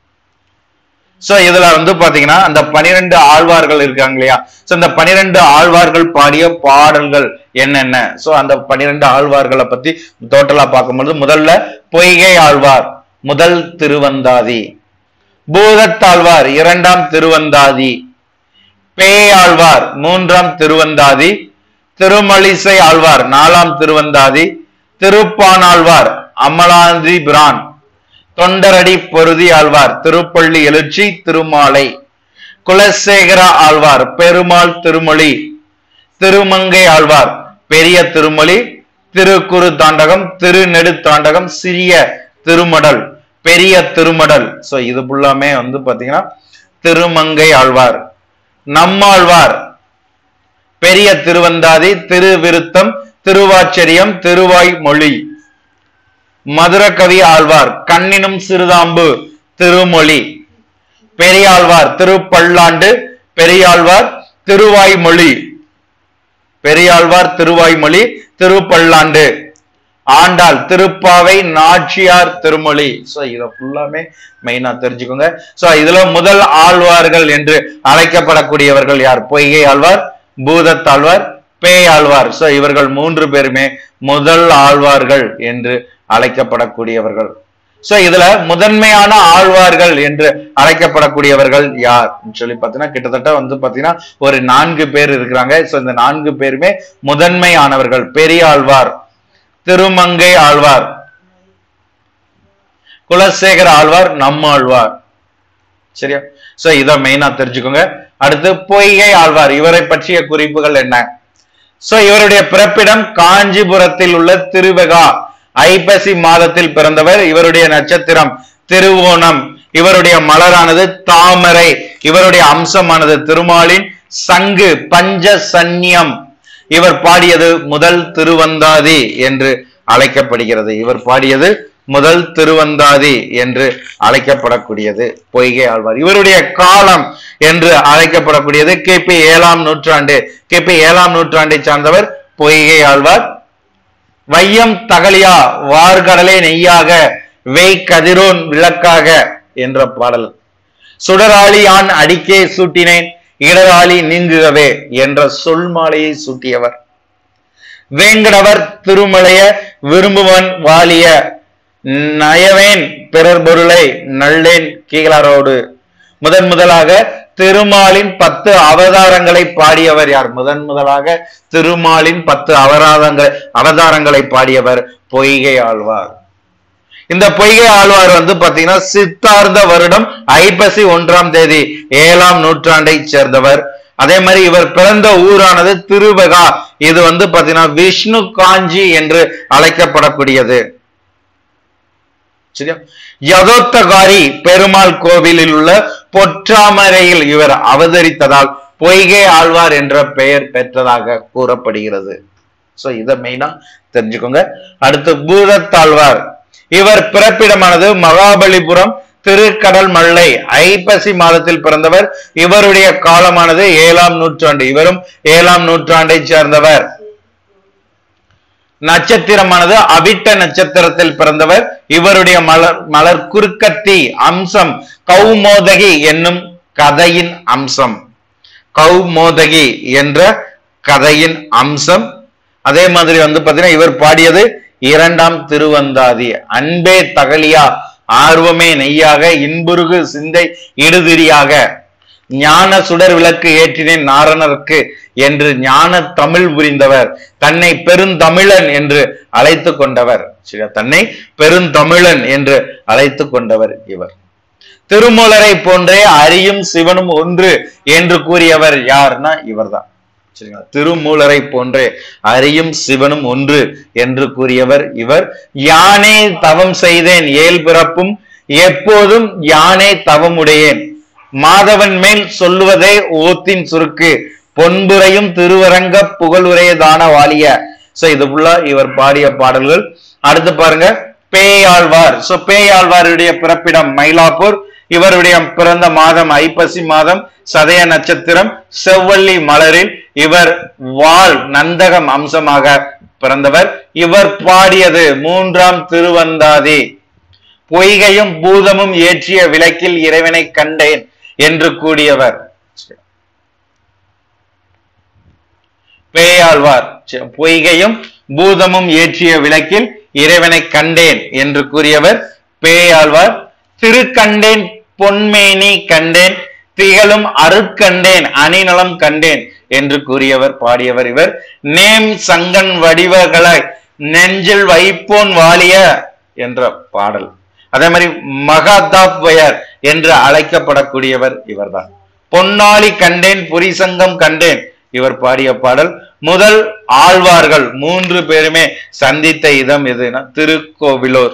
சோ இதுல வந்து பாத்தீங்கன்னா அந்த பனிரெண்டு ஆழ்வார்கள் இருக்காங்க இல்லையா சோ இந்த பனிரெண்டு ஆழ்வார்கள் பாடிய பாடல்கள் என்னென்ன சோ அந்த பனிரெண்டு ஆழ்வார்களை பத்தி டோட்டலா பார்க்கும்போது முதல்ல பொய்கை ஆழ்வார் முதல் திருவந்தாதி பூதத்தாழ்வார் இரண்டாம் திருவந்தாதி பேயாழ்வார் மூன்றாம் திருவந்தாதி திருமலிசை ஆழ்வார் நாலாம் திருவந்தாதி திருப்பானாழ்வார் அமலாந்தி பிரான் தொண்டரடி பொருதி ஆழ்வார் திருப்பள்ளி எழுச்சி திருமாலை குலசேகர ஆழ்வார் பெருமாள் திருமொழி திருமங்கை ஆழ்வார் பெரிய திருமொழி திருக்குறு தாண்டகம் திருநெடு தாண்டகம் சிறிய திருமடல் பெரிய திருமடல் சோ இது ஃபுல்லாமே வந்து பாத்தீங்கன்னா திருமங்கை ஆழ்வார் நம்மாழ்வார் பெரிய திருவந்தாதி திருவிருத்தம் திருவாச்சரியம் திருவாய் மொழி மதுரகவி ஆழ்வார் கண்ணினும் சிறுதாம்பு திருமொழி பெரியாழ்வார் திருப்பல்லாண்டு பெரியாழ்வார் திருவாய்மொழி பெரியாழ்வார் திருவாய்மொழி திருப்பல்லாண்டு ஆண்டாள் திருப்பாவை நாச்சியார் திருமொழி சோ இத ஃபுல்லாமே மெயினா தெரிஞ்சுக்கோங்க சோ இதுல முதல் ஆழ்வார்கள் என்று அழைக்கப்படக்கூடியவர்கள் யார் பொய்கை ஆழ்வார் பூதத்தாழ்வார் பேயாழ்வார் சோ இவர்கள் மூன்று பேருமே முதல் ஆழ்வார்கள் என்று அழைக்கப்படக்கூடியவர்கள் சோ இதுல முதன்மையான ஆழ்வார்கள் என்று அழைக்கப்படக்கூடியவர்கள் யார் சொல்லி பார்த்தீங்கன்னா கிட்டத்தட்ட வந்து பாத்தீங்கன்னா ஒரு நான்கு பேர் இருக்கிறாங்க சோ இந்த நான்கு பேருமே முதன்மையானவர்கள் பெரிய ஆழ்வார் திருமங்கை ஆழ்வார் குலசேகர ஆழ்வார் நம்மாழ்வார் சரியா சோ இத மெயினா தெரிஞ்சுக்கோங்க அடுத்து பொய்கை ஆழ்வார் இவரை பற்றிய குறிப்புகள் என்ன சோ இவருடைய பிறப்பிடம் காஞ்சிபுரத்தில் உள்ள திருவெகா ஐப்பசி மாதத்தில் பிறந்தவர் இவருடைய நட்சத்திரம் திருவோணம் இவருடைய மலரானது தாமரை இவருடைய அம்சமானது திருமாலின் சங்கு பஞ்ச சந்நியம் இவர் பாடியது முதல் திருவந்தாதி என்று அழைக்கப்படுகிறது இவர் பாடியது முதல் திருவந்தாதி என்று அழைக்கப்படக்கூடியது பொய்கை ஆழ்வார் இவருடைய காலம் என்று அழைக்கப்படக்கூடியது கிபி ஏழாம் நூற்றாண்டு கிபி ஏழாம் நூற்றாண்டை சார்ந்தவர் பொய்கை ஆழ்வார் வையம் தகலியா வார்கடலே நெய்யாக வெய் கதிரோன் விளக்காக என்ற பாடல் சுடராளி ஆண் அடிக்கே சூட்டினேன் இடராளி நீங்குகவே என்ற சொல் மாலையை சூட்டியவர் வேங்கடவர் திருமலைய விரும்புவன் வாலிய நயவேன் பிறர் பொருளை நல்லேன் கீழரோடு முதன் முதலாக திருமாலின் பத்து அவதாரங்களை பாடியவர் யார் முதன் முதலாக திருமாலின் பத்து அவதாரங்களை அவதாரங்களை பாடியவர் பொய்கை ஆழ்வார் இந்த பொய்கை ஆழ்வார் வந்து பாத்தீங்கன்னா சித்தார்த்த வருடம் ஐப்பசி ஒன்றாம் தேதி ஏழாம் நூற்றாண்டை சேர்ந்தவர் அதே மாதிரி இவர் பிறந்த ஊரானது திருவகா இது வந்து பாத்தீங்கன்னா விஷ்ணு காஞ்சி என்று அழைக்கப்படக்கூடியது சரியா யதோத்தகாரி பெருமாள் கோவிலில் உள்ள பொற்றாமரையில் இவர் அவதரித்ததால் பொய்கை ஆழ்வார் என்ற பெயர் பெற்றதாக கூறப்படுகிறது சோ இத மெயினா தெரிஞ்சுக்கோங்க அடுத்து பூதத்தாழ்வார் இவர் பிறப்பிடமானது மகாபலிபுரம் திருக்கடல் மல்லை ஐப்பசி மாதத்தில் பிறந்தவர் இவருடைய காலமானது ஏழாம் நூற்றாண்டு இவரும் ஏழாம் நூற்றாண்டை சேர்ந்தவர் நட்சத்திரமானது அவிட்ட நட்சத்திரத்தில் பிறந்தவர் இவருடைய மலர் மலர் குறுக்கத்தி அம்சம் கௌமோதகி என்னும் கதையின் அம்சம் கௌமோதகி என்ற கதையின் அம்சம் அதே மாதிரி வந்து பாத்தீங்கன்னா இவர் பாடியது இரண்டாம் திருவந்தாதி அன்பே தகலியா ஆர்வமே நெய்யாக இன்புருகு சிந்தை இடுதிரியாக ஞான சுடர் விளக்கு ஏற்றினேன் நாரணருக்கு என்று ஞான தமிழ் புரிந்தவர் தன்னை பெருந்தமிழன் என்று அழைத்து கொண்டவர் சரியா தன்னை பெருந்தமிழன் என்று அழைத்து கொண்டவர் இவர் திருமூலரை போன்றே அரியும் சிவனும் ஒன்று என்று கூறியவர் யார்னா இவர்தான் சரிங்களா திருமூலரை போன்றே அரியும் சிவனும் ஒன்று என்று கூறியவர் இவர் யானே தவம் செய்தேன் ஏல் பிறப்பும் எப்போதும் யானே தவமுடையேன் மாதவன் மேல் சொல்லுவதே ஓத்தின் சுருக்கு பொன்புரையும் திருவரங்க புகழுரையதான வாலிய சோ இது ஃபுல்லா இவர் பாடிய பாடல்கள் அடுத்து பாருங்க பேயாழ்வார் சோ பேயாழ்வாருடைய பிறப்பிடம் மயிலாப்பூர் இவருடைய பிறந்த மாதம் ஐப்பசி மாதம் சதய நட்சத்திரம் செவ்வள்ளி மலரில் இவர் வாள் நந்தகம் அம்சமாக பிறந்தவர் இவர் பாடியது மூன்றாம் திருவந்தாதி பொய்கையும் பூதமும் ஏற்றிய விளக்கில் இறைவனை கண்டேன் என்று கூடியவர் பேயாழ்வார் சரி, பொய்கையும் பூதமும் ஏற்றிய விளக்கில் இறைவனை கண்டேன் என்று கூறியவர் பேயாழ்வார் திருக்கண்டேன் பொன்மேனி கண்டேன் திகழும் அருட்கண்டேன் அணிநலம் கண்டேன் என்று கூறியவர் பாடியவர் இவர் நேம் சங்கன் வடிவகளை நெஞ்சில் வைப்போன் வாலிய என்ற பாடல் அதே மாதிரி மகாதாப்வயர் என்று அழைக்கப்படக்கூடியவர் இவர்தான் பொன்னாளி கண்டேன் புரிசங்கம் கண்டேன் இவர் பாடிய பாடல் முதல் ஆழ்வார்கள் மூன்று பேருமே சந்தித்த இதம் எதுனா திருக்கோவிலூர்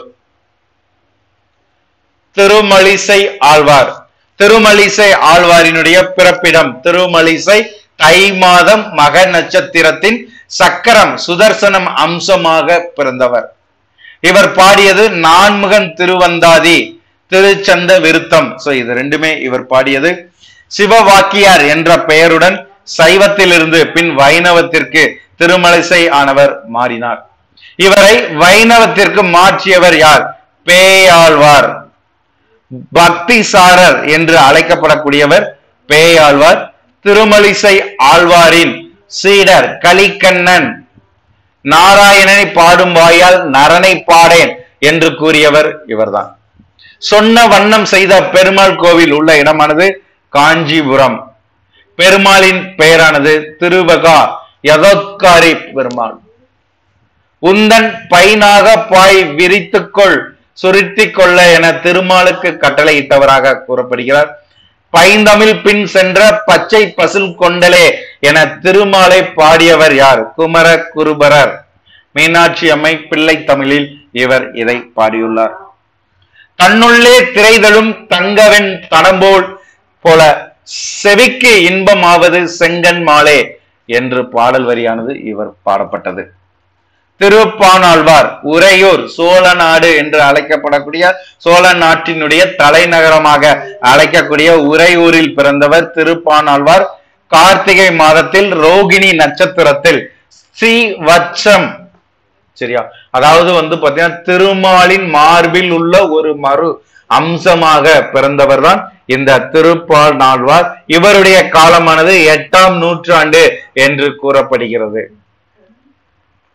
திருமலிசை ஆழ்வார் திருமலிசை ஆழ்வாரினுடைய பிறப்பிடம் திருமலிசை தை மாதம் மக நட்சத்திரத்தின் சக்கரம் சுதர்சனம் அம்சமாக பிறந்தவர் இவர் பாடியது நான்முகன் திருவந்தாதி திருச்சந்த விருத்தம் சோ இது ரெண்டுமே இவர் பாடியது சிவவாக்கியார் என்ற பெயருடன் சைவத்திலிருந்து பின் வைணவத்திற்கு திருமலிசை ஆனவர் மாறினார் இவரை வைணவத்திற்கு மாற்றியவர் யார் பேயாழ்வார் பக்தி சாரர் என்று அழைக்கப்படக்கூடியவர் பேயாழ்வார் திருமலிசை ஆழ்வாரின் சீடர் கலிக்கண்ணன் நாராயணனை பாடும் வாயால் நரனை பாடேன் என்று கூறியவர் இவர்தான் சொன்ன வண்ணம் செய்த பெருமாள் கோவில் உள்ள இடமானது காஞ்சிபுரம் பெருமாளின் பெயரானது திருவகா யதோத்காரி பெருமாள் உந்தன் பைனாக பாய் விரித்துக்கொள் சுருட்டிக் கொள்ள என திருமாலுக்கு கட்டளையிட்டவராக கூறப்படுகிறார் பைந்தமிழ் பின் சென்ற பச்சை பசுல் கொண்டலே என திருமாலை பாடியவர் யார் குமர குருபரர் மீனாட்சி அம்மை பிள்ளை தமிழில் இவர் இதை பாடியுள்ளார் தன்னுள்ளே திரைதலும் தங்கவெண் தனம்போல் போல செவிக்கு இன்பமாவது செங்கன் மாலே என்று பாடல் வரியானது இவர் பாடப்பட்டது திருப்பானாழ்வார் உறையூர் சோழ நாடு என்று அழைக்கப்படக்கூடிய சோழ நாட்டினுடைய தலைநகரமாக அழைக்கக்கூடிய உறையூரில் பிறந்தவர் திருப்பானாழ்வார் கார்த்திகை மாதத்தில் ரோகிணி நட்சத்திரத்தில் ஸ்ரீவத்சம் சரியா அதாவது வந்து பாத்தீங்கன்னா திருமாலின் மார்பில் உள்ள ஒரு மறு அம்சமாக பிறந்தவர் தான் இந்த திருப்பால் நாழ்வார் இவருடைய காலமானது எட்டாம் நூற்றாண்டு என்று கூறப்படுகிறது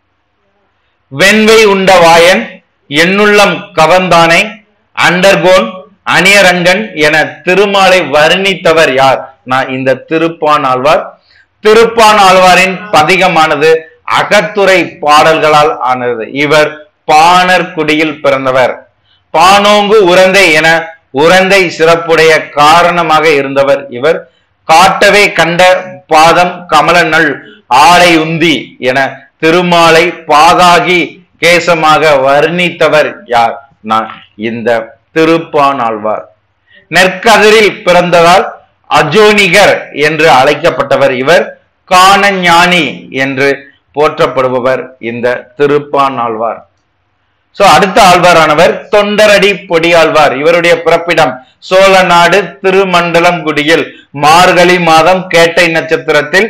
வெண்வை உண்ட வாயன் எண்ணுள்ளம் கவர்ந்தானை அண்டர்கோன் அணியரங்கன் என திருமாலை வர்ணித்தவர் யார் நான் இந்த திருப்பான் ஆழ்வார் திருப்பான் ஆழ்வாரின் பதிகமானது அகத்துறை பாடல்களால் ஆனது இவர் பாணர் குடியில் பிறந்தவர் பானோங்கு உரந்தை என உரந்தை சிறப்புடைய காரணமாக இருந்தவர் இவர் காட்டவே கண்ட பாதம் கமலநல் ஆடை உந்தி என திருமாலை பாதாகி கேசமாக வர்ணித்தவர் யார் நான் இந்த திருப்பான் ஆழ்வார் நெற்கதிரில் பிறந்ததால் அஜோனிகர் என்று அழைக்கப்பட்டவர் இவர் காணஞானி என்று போற்றப்படுபவர் இந்த திருப்பான் ஆழ்வார் சோ அடுத்த ஆழ்வாரானவர் தொண்டரடி பொடியாழ்வார் இவருடைய பிறப்பிடம் சோழ நாடு திருமண்டலம் குடியில் மார்கழி மாதம் கேட்டை நட்சத்திரத்தில்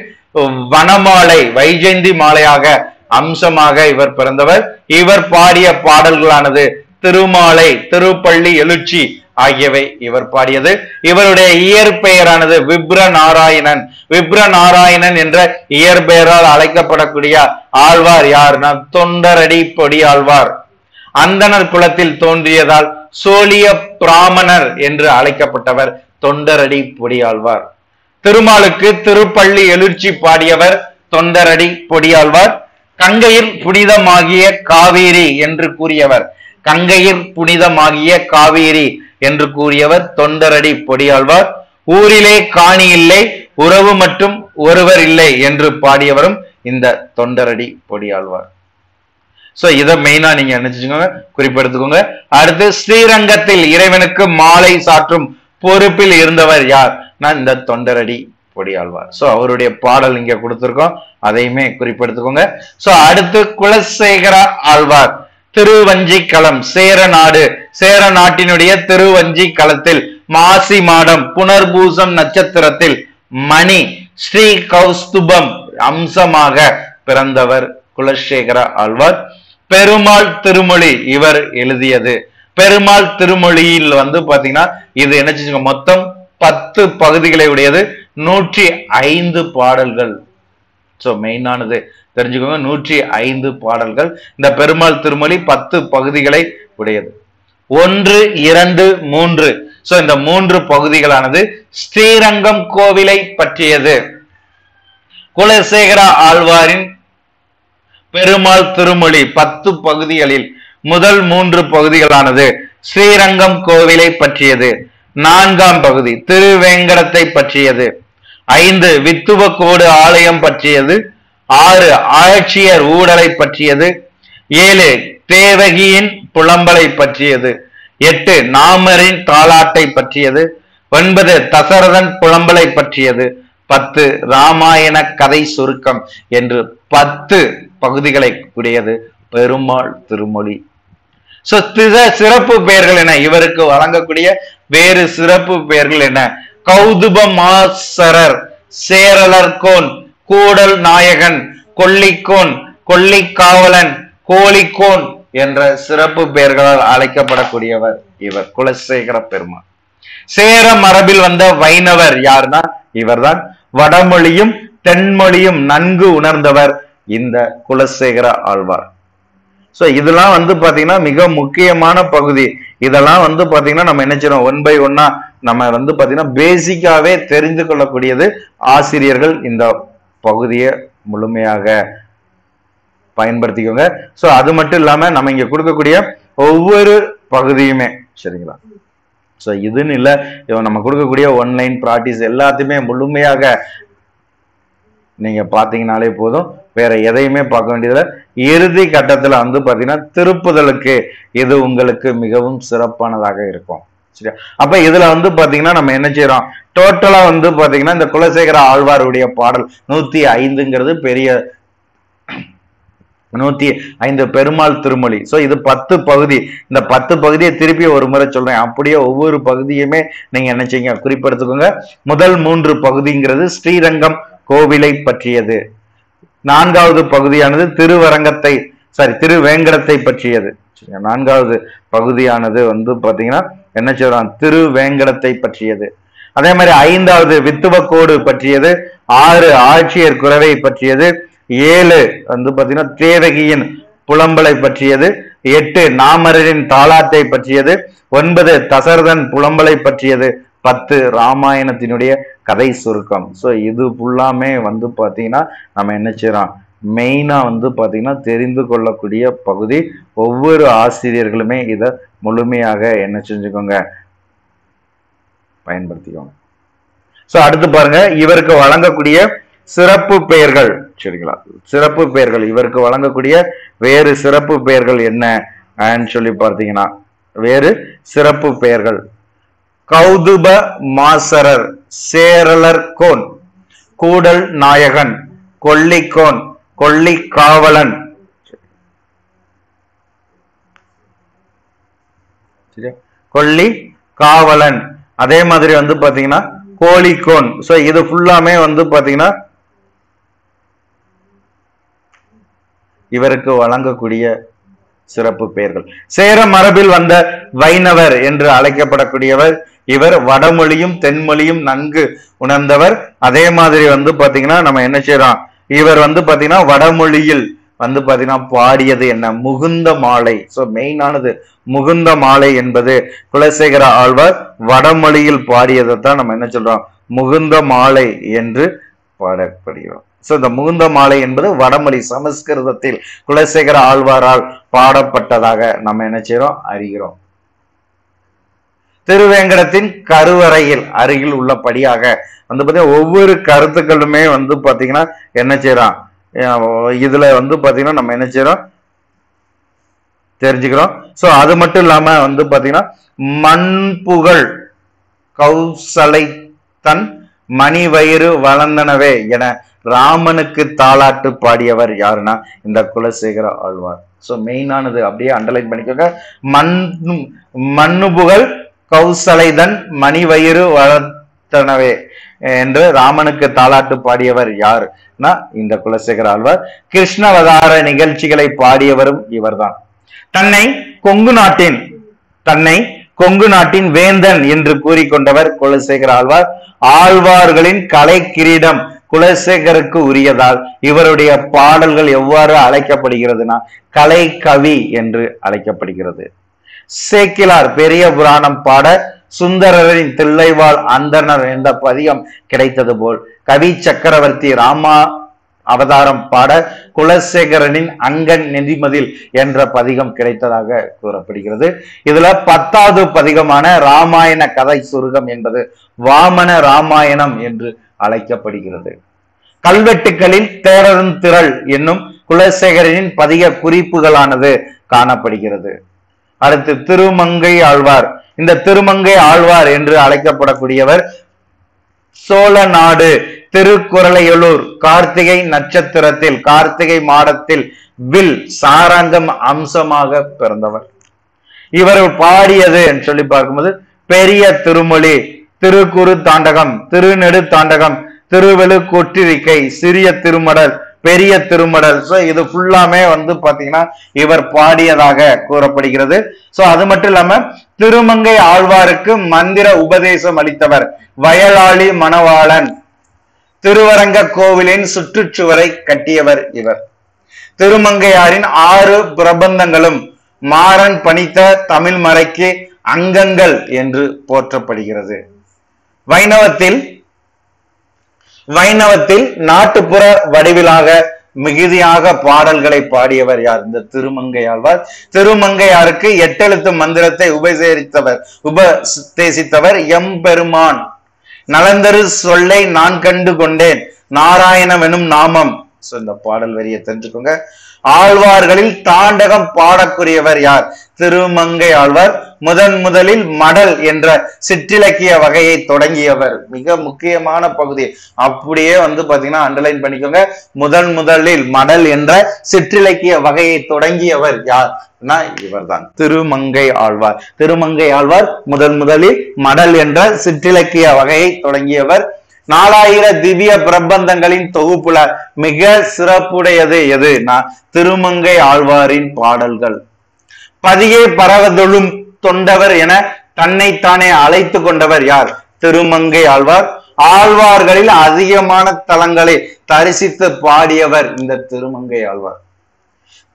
வனமாலை வைஜெயந்தி மாலையாக அம்சமாக இவர் பிறந்தவர் இவர் பாடிய பாடல்களானது திருமாலை திருப்பள்ளி எழுச்சி ஆகியவை இவர் பாடியது இவருடைய இயற்பெயரானது விப்ர நாராயணன் விப்ர நாராயணன் என்ற இயற்பெயரால் அழைக்கப்படக்கூடிய ஆழ்வார் யார்னா தொண்டரடி பொடி ஆழ்வார் அந்தனர் குலத்தில் தோன்றியதால் சோழிய பிராமணர் என்று அழைக்கப்பட்டவர் தொண்டரடி பொடியாழ்வார் திருமாலுக்கு திருப்பள்ளி எழுச்சி பாடியவர் தொண்டரடி பொடியாழ்வார் கங்கையில் புனிதமாகிய காவேரி என்று கூறியவர் கங்கையில் புனிதமாகிய காவேரி என்று கூறியவர் தொண்டரடி பொடியாழ்வார் ஊரிலே காணி இல்லை உறவு மட்டும் ஒருவர் இல்லை என்று பாடியவரும் இந்த தொண்டரடி பொடியாழ்வார் சோ இத மெயினா நீங்க நினைச்சுக்கோங்க குறிப்பெடுத்துக்கோங்க அடுத்து ஸ்ரீரங்கத்தில் இறைவனுக்கு மாலை சாற்றும் பொறுப்பில் இருந்தவர் யார் நான் இந்த தொண்டரடி பொடியாழ்வார் சோ அவருடைய பாடல் இங்க கொடுத்திருக்கோம் அதையுமே குறிப்பெடுத்துக்கோங்க சோ அடுத்து குலசேகர ஆழ்வார் திருவஞ்சி களம் சேர நாடு சேர நாட்டினுடைய திருவஞ்சி களத்தில் மாசி மாடம் புனர்பூசம் நட்சத்திரத்தில் மணி ஸ்ரீ கௌஸ்துபம் அம்சமாக பிறந்தவர் குலசேகர ஆழ்வார் பெருமாள் திருமொழி இவர் எழுதியது பெருமாள் திருமொழியில் வந்து பாத்தீங்கன்னா இது என்ன செஞ்சுங்க மொத்தம் பத்து பகுதிகளை உடையது நூற்றி ஐந்து பாடல்கள் சோ மெயினானது தெரிஞ்சுக்கோங்க நூற்றி ஐந்து பாடல்கள் இந்த பெருமாள் திருமொழி பத்து பகுதிகளை உடையது ஒன்று இரண்டு மூன்று சோ இந்த மூன்று பகுதிகளானது ஸ்ரீரங்கம் கோவிலை பற்றியது குலசேகர ஆழ்வாரின் பெருமாள் திருமொழி பத்து பகுதிகளில் முதல் மூன்று பகுதிகளானது ஸ்ரீரங்கம் கோவிலை பற்றியது நான்காம் பகுதி திருவேங்கடத்தை பற்றியது ஐந்து வித்துவக்கோடு ஆலயம் பற்றியது ஆறு ஆட்சியர் ஊடலை பற்றியது ஏழு தேவகியின் புலம்பலை பற்றியது எட்டு நாமரின் தாலாட்டை பற்றியது ஒன்பது தசரதன் புலம்பலை பற்றியது பத்து ராமாயண கதை சுருக்கம் என்று பத்து பகுதிகளை உடையது பெருமாள் திருமொழி சோ சிறப்பு பெயர்கள் என்ன இவருக்கு வழங்கக்கூடிய வேறு சிறப்பு பெயர்கள் என்ன கௌதுபமாசரர் சேரலர்கோன் கூடல் நாயகன் கொல்லிக்கோன் கொல்லிக்காவலன் கோழிக்கோன் என்ற சிறப்பு பெயர்களால் அழைக்கப்படக்கூடியவர் இவர் குலசேகர பெருமாள் சேர மரபில் வந்த வைணவர் யார்னா இவர்தான் வடமொழியும் தென்மொழியும் நன்கு உணர்ந்தவர் இந்த குலசேகர ஆழ்வார் சோ இதெல்லாம் வந்து பாத்தீங்கன்னா மிக முக்கியமான பகுதி இதெல்லாம் வந்து பாத்தீங்கன்னா நம்ம என்ன செய்யறோம் ஒன் பை ஒன்னா நம்ம வந்து பாத்தீங்கன்னா பேசிக்காவே தெரிந்து கொள்ளக்கூடியது ஆசிரியர்கள் இந்த பகுதியை முழுமையாக பயன்படுத்திக்கோங்க சோ அது மட்டும் இல்லாம நம்ம இங்க கொடுக்கக்கூடிய ஒவ்வொரு பகுதியுமே சரிங்களா சோ இதுன்னு இல்ல இவன் நம்ம கொடுக்கக்கூடிய ஒன்லைன் ப்ராக்டிஸ் எல்லாத்தையுமே முழுமையாக நீங்க பாத்தீங்கனாலே போதும் வேற எதையுமே பார்க்க வேண்டியதில்ல இறுதி கட்டத்துல வந்து பாத்தீங்கன்னா திருப்புதலுக்கு இது உங்களுக்கு மிகவும் சிறப்பானதாக இருக்கும் சரியா அப்ப இதுல வந்து பாத்தீங்கன்னா நம்ம என்ன செய்யறோம் டோட்டலா வந்து பாத்தீங்கன்னா இந்த குலசேகர ஆழ்வாருடைய பாடல் நூத்தி ஐந்துங்கிறது பெரிய நூத்தி ஐந்து பெருமாள் திருமொழி சோ இது பத்து பகுதி இந்த பத்து பகுதியை திருப்பி ஒரு முறை சொல்றேன் அப்படியே ஒவ்வொரு பகுதியுமே நீங்க என்ன செய்யுங்க குறிப்பெடுத்துக்கோங்க முதல் மூன்று பகுதிங்கிறது ஸ்ரீரங்கம் கோவிலை பற்றியது நான்காவது பகுதியானது திருவரங்கத்தை சாரி திருவேங்கடத்தை பற்றியது சரியா? நான்காவது பகுதியானது வந்து பாத்தீங்கன்னா என்ன சொல்றான் திருவேங்கடத்தை பற்றியது அதே மாதிரி ஐந்தாவது வித்துவக்கோடு பற்றியது ஆறு ஆட்சியர் குறவை பற்றியது ஏழு வந்து பாத்தீங்கன்னா தேவகியின் புலம்பலை பற்றியது எட்டு நாமரின் தாளாட்டை பற்றியது ஒன்பது தசரதன் புலம்பலை பற்றியது பத்து ராமாயணத்தினுடைய கதை சுருக்கம் ஸோ இது ஃபுல்லாமே வந்து பார்த்தீங்கன்னா நம்ம என்ன செய்யறோம் மெயினா வந்து பார்த்தீங்கன்னா தெரிந்து கொள்ளக்கூடிய பகுதி ஒவ்வொரு ஆசிரியர்களுமே இதை முழுமையாக என்ன செஞ்சுக்கோங்க பயன்படுத்திக்கோங்க ஸோ அடுத்து பாருங்க இவருக்கு வழங்கக்கூடிய சிறப்பு பெயர்கள் சரிங்களா சிறப்பு பெயர்கள் இவருக்கு வழங்கக்கூடிய வேறு சிறப்பு பெயர்கள் என்ன சொல்லி பார்த்தீங்கன்னா வேறு சிறப்பு பெயர்கள் கௌதுப மாசரர் சேரலர் கோன் கூடல் நாயகன் கொல்லிக்கோன் கொல்லிக்காவலன் சரியா கொல்லி காவலன் அதே மாதிரி வந்து பாத்தீங்கன்னா கோழிக்கோன் சோ இது ஃபுல்லாமே வந்து பாத்தீங்கன்னா இவருக்கு வழங்கக்கூடிய சிறப்பு பெயர்கள் சேர மரபில் வந்த வைணவர் என்று அழைக்கப்படக்கூடியவர் இவர் வடமொழியும் தென்மொழியும் நன்கு உணர்ந்தவர் அதே மாதிரி வந்து பாத்தீங்கன்னா நம்ம என்ன செய்யறோம் இவர் வந்து பாத்தீங்கன்னா வடமொழியில் வந்து பாத்தீங்கன்னா பாடியது என்ன முகுந்த மாலை சோ மெயினானது முகுந்த மாலை என்பது குலசேகர ஆழ்வார் வடமொழியில் பாடியதை தான் நம்ம என்ன சொல்றோம் முகுந்த மாலை என்று பாடப்படுகிறோம் சோ இந்த முகுந்த மாலை என்பது வடமொழி சமஸ்கிருதத்தில் குலசேகர ஆழ்வாரால் பாடப்பட்டதாக நம்ம என்ன செய்யறோம் அறிகிறோம் திருவேங்கடத்தின் கருவறையில் அருகில் உள்ளபடியாக வந்து பாத்தீங்கன்னா ஒவ்வொரு கருத்துக்களுமே வந்து பாத்தீங்கன்னா என்ன செய்யறோம் அஹ் இதுல வந்து பாத்தீங்கன்னா நம்ம என்ன செய்யறோம் தெரிஞ்சுக்கிறோம் சோ அது மட்டும் இல்லாம வந்து பாத்தீங்கன்னா மண்புகழ் கௌசலை தன் மணி வயிறு வளர்ந்தனவே என ராமனுக்கு தாளாட்டு பாடியவர் யாருன்னா இந்த குலசேகர ஆழ்வார் சோ மெயினானது அப்படியே அண்டர்லைன் பண்ணிக்கோங்க மண் மண்ணுபுகழ் கௌசலைதன் மணி வயிறு வளர்த்தனவே என்று ராமனுக்கு தாளாட்டு பாடியவர் யார்னா இந்த குலசேகர ஆழ்வார் கிருஷ்ணவதார நிகழ்ச்சிகளை பாடியவரும் இவர்தான் தன்னை கொங்கு நாட்டின் தன்னை கொங்கு நாட்டின் வேந்தன் என்று கூறிக்கொண்டவர் குலசேகர ஆழ்வார் ஆழ்வார்களின் கலை கிரீடம் குலசேகருக்கு உரியதால் இவருடைய பாடல்கள் எவ்வாறு அழைக்கப்படுகிறதுனா கலை கவி என்று அழைக்கப்படுகிறது சேக்கிலார் பெரிய புராணம் பாட சுந்தரரின் தில்லைவாழ் அந்தனர் என்ற பதிகம் கிடைத்தது போல் கவி சக்கரவர்த்தி ராமா அவதாரம் பாட குலசேகரனின் அங்கன் நெதிமதில் என்ற பதிகம் கிடைத்ததாக கூறப்படுகிறது இதுல பத்தாவது பதிகமான ராமாயண கதை சுருகம் என்பது வாமன ராமாயணம் என்று அழைக்கப்படுகிறது கல்வெட்டுகளில் தேரரும் திரள் என்னும் குலசேகரனின் பதிக குறிப்புகளானது காணப்படுகிறது அடுத்து திருமங்கை ஆழ்வார் இந்த திருமங்கை ஆழ்வார் என்று அழைக்கப்படக்கூடியவர் சோழ நாடு திருக்குறளையலூர் கார்த்திகை நட்சத்திரத்தில் கார்த்திகை மாடத்தில் வில் சாராங்கம் அம்சமாக பிறந்தவர் இவர் பாடியது என்று சொல்லி பார்க்கும்போது பெரிய திருமொழி திருக்குறு தாண்டகம் திருநெடு தாண்டகம் திருவெளு கொற்றிருக்கை சிறிய திருமடல் பெரிய திருமடல் சோ இது ஃபுல்லாமே வந்து பாத்தீங்கன்னா இவர் பாடியதாக கூறப்படுகிறது சோ அது மட்டும் இல்லாம திருமங்கை ஆழ்வாருக்கு மந்திர உபதேசம் அளித்தவர் வயலாளி மணவாளன் திருவரங்க கோவிலின் சுற்றுச்சுவரை கட்டியவர் இவர் திருமங்கையாரின் ஆறு பிரபந்தங்களும் மாறன் பணித்த தமிழ் மறைக்கு அங்கங்கள் என்று போற்றப்படுகிறது வைணவத்தில் வைணவத்தில் நாட்டுப்புற வடிவிலாக மிகுதியாக பாடல்களை பாடியவர் யார் இந்த திருமங்கையாழ்வார் திருமங்கையாருக்கு எட்டெழுத்து மந்திரத்தை உபசரித்தவர் உபதேசித்தவர் எம்பெருமான் நலந்தரு சொல்லை நான் கண்டு கொண்டேன் நாராயணம் எனும் நாமம் சோ இந்த பாடல் வரியை தெரிஞ்சுக்கோங்க ஆழ்வார்களில் தாண்டகம் பாடக்கூடியவர் யார் திருமங்கை ஆழ்வார் முதன் முதலில் மடல் என்ற சிற்றிலக்கிய வகையை தொடங்கியவர் மிக முக்கியமான பகுதி அப்படியே வந்து பாத்தீங்கன்னா அண்டர்லைன் பண்ணிக்கோங்க முதன் முதலில் மடல் என்ற சிற்றிலக்கிய வகையை தொடங்கியவர் யார் இவர்தான் திருமங்கை ஆழ்வார் திருமங்கை ஆழ்வார் முதன் முதலில் மடல் என்ற சிற்றிலக்கிய வகையை தொடங்கியவர் நாலாயிர திவ்ய பிரபந்தங்களின் தொகுப்புல மிக சிறப்புடையது எது திருமங்கை ஆழ்வாரின் பாடல்கள் பதியை பரவதொழும் தொண்டவர் என தன்னைத்தானே அழைத்து கொண்டவர் யார் திருமங்கை ஆழ்வார் ஆழ்வார்களில் அதிகமான தலங்களை தரிசித்து பாடியவர் இந்த திருமங்கை ஆழ்வார்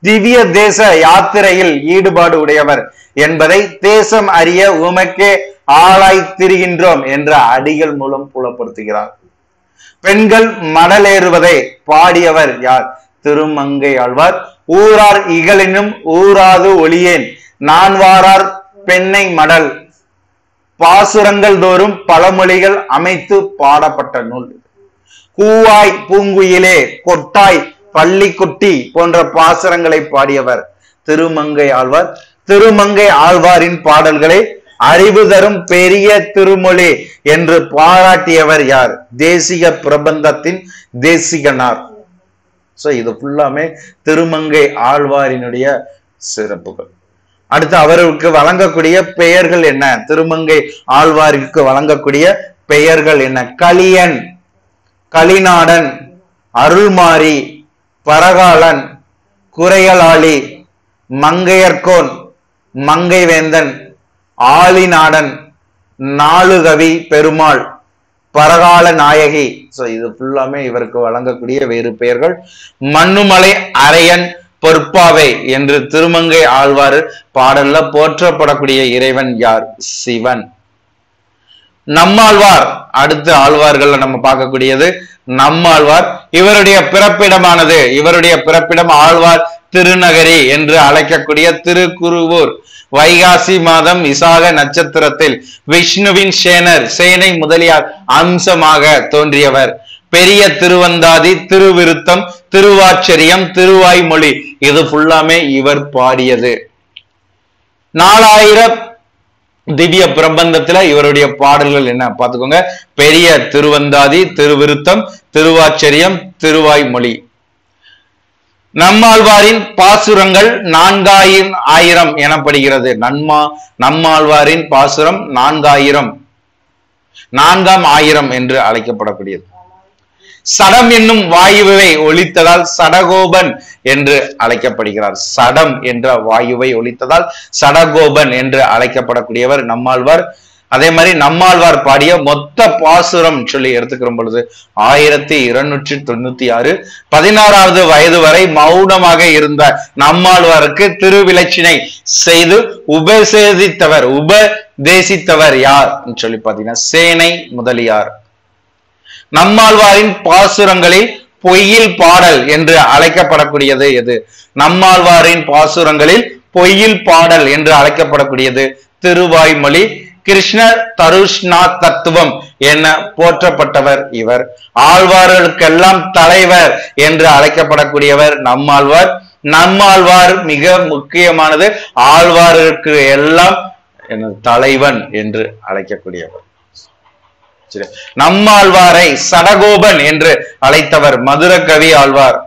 திவ்ய தேச யாத்திரையில் ஈடுபாடு உடையவர் என்பதை தேசம் அறிய உமக்கே ஆளாய் திரிகின்றோம் என்ற அடிகள் மூலம் புலப்படுத்துகிறார் பெண்கள் மடலேறுவதை பாடியவர் யார் திருமங்கை ஆழ்வார் ஊரார் இகலினும் ஊராது ஒளியேன் நான் வாரார் பெண்ணை மடல் பாசுரங்கள் தோறும் பழமொழிகள் அமைத்து பாடப்பட்ட நூல் கூவாய் பூங்குயிலே கொட்டாய் பள்ளி குட்டி போன்ற பாசுரங்களை பாடியவர் திருமங்கை ஆழ்வார் திருமங்கை ஆழ்வாரின் பாடல்களை அறிவு தரும் பெரிய திருமொழி என்று பாராட்டியவர் யார் தேசிக பிரபந்தத்தின் தேசிகனார் சோ இது ஃபுல்லாமே திருமங்கை ஆழ்வாரினுடைய சிறப்புகள் அடுத்து அவருக்கு வழங்கக்கூடிய பெயர்கள் என்ன திருமங்கை ஆழ்வாருக்கு வழங்கக்கூடிய பெயர்கள் என்ன கலியன் கலிநாடன் அருள்மாரி பரகாலன் குறையலாளி மங்கையர்கோன் மங்கைவேந்தன் ஆளிநாடன் நாலுகவி பெருமாள் பரகால நாயகி சோ இது ஃபுல்லாமே இவருக்கு வழங்கக்கூடிய வேறு பெயர்கள் மண்ணுமலை அரையன் பொற்பாவை என்று திருமங்கை ஆழ்வார் பாடல்ல போற்றப்படக்கூடிய இறைவன் யார் சிவன் நம்மாழ்வார் அடுத்த ஆழ்வார்கள்ல நம்ம பார்க்கக்கூடியது நம்மாழ்வார் இவருடைய பிறப்பிடமானது இவருடைய பிறப்பிடம் ஆழ்வார் திருநகரி என்று அழைக்கக்கூடிய திருக்குருவூர் வைகாசி மாதம் விசாக நட்சத்திரத்தில் விஷ்ணுவின் சேனர் சேனை முதலியார் அம்சமாக தோன்றியவர் பெரிய திருவந்தாதி திருவிருத்தம் திருவாச்சரியம் திருவாய்மொழி இது ஃபுல்லாமே இவர் பாடியது நாலாயிரம் திவ்ய பிரபந்தத்துல இவருடைய பாடல்கள் என்ன பார்த்துக்கோங்க பெரிய திருவந்தாதி திருவிருத்தம் திருவாச்சரியம் திருவாய்மொழி நம்மாழ்வாரின் பாசுரங்கள் நான்காயிரம் ஆயிரம் எனப்படுகிறது நன்மா நம்மாழ்வாரின் பாசுரம் நான்காயிரம் நான்காம் ஆயிரம் என்று அழைக்கப்படக்கூடியது சடம் என்னும் வாயுவை ஒழித்ததால் சடகோபன் என்று அழைக்கப்படுகிறார் சடம் என்ற வாயுவை ஒழித்ததால் சடகோபன் என்று அழைக்கப்படக்கூடியவர் நம்மாழ்வார் அதே மாதிரி நம்மாழ்வார் பாடிய மொத்த பாசுரம் சொல்லி எடுத்துக்கிற பொழுது ஆயிரத்தி இருநூற்றி தொண்ணூத்தி ஆறு பதினாறாவது வயது வரை மௌனமாக இருந்த நம்மாழ்வாருக்கு திருவிலச்சினை செய்து உபசேதித்தவர் உபதேசித்தவர் யார் சொல்லி பாத்தீங்கன்னா சேனை முதலியார் நம்மாழ்வாரின் பாசுரங்களில் பொய்யில் பாடல் என்று அழைக்கப்படக்கூடியது எது நம்மாழ்வாரின் பாசுரங்களில் பொய்யில் பாடல் என்று அழைக்கப்படக்கூடியது திருவாய்மொழி கிருஷ்ண தருஷ்ணா தத்துவம் என போற்றப்பட்டவர் இவர் ஆழ்வார்களுக்கெல்லாம் தலைவர் என்று அழைக்கப்படக்கூடியவர் நம்மாழ்வார் நம்மாழ்வார் மிக முக்கியமானது ஆழ்வார்களுக்கு எல்லாம் எனது தலைவன் என்று அழைக்கக்கூடியவர் சரி நம்மாழ்வாரை சடகோபன் என்று அழைத்தவர் மதுரகவி ஆழ்வார்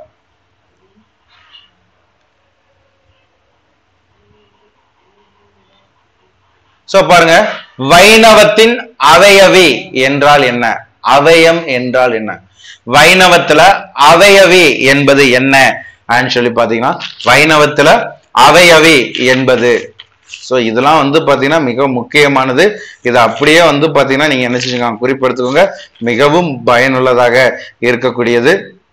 சோ பாருங்க வைணவத்தின் அவயவி என்றால் என்ன அவயம் என்றால் என்ன வைணவத்துல அவயவி என்பது என்ன அப்படின்னு சொல்லி பாத்தீங்கன்னா வைணவத்துல அவயவி என்பது சோ இதெல்லாம் வந்து பாத்தீங்கன்னா மிக முக்கியமானது இது அப்படியே வந்து பாத்தீங்கன்னா நீங்க என்ன செஞ்சுக்கோங்க குறிப்பெடுத்துக்கோங்க மிகவும் பயனுள்ளதாக இருக்கக்கூடியது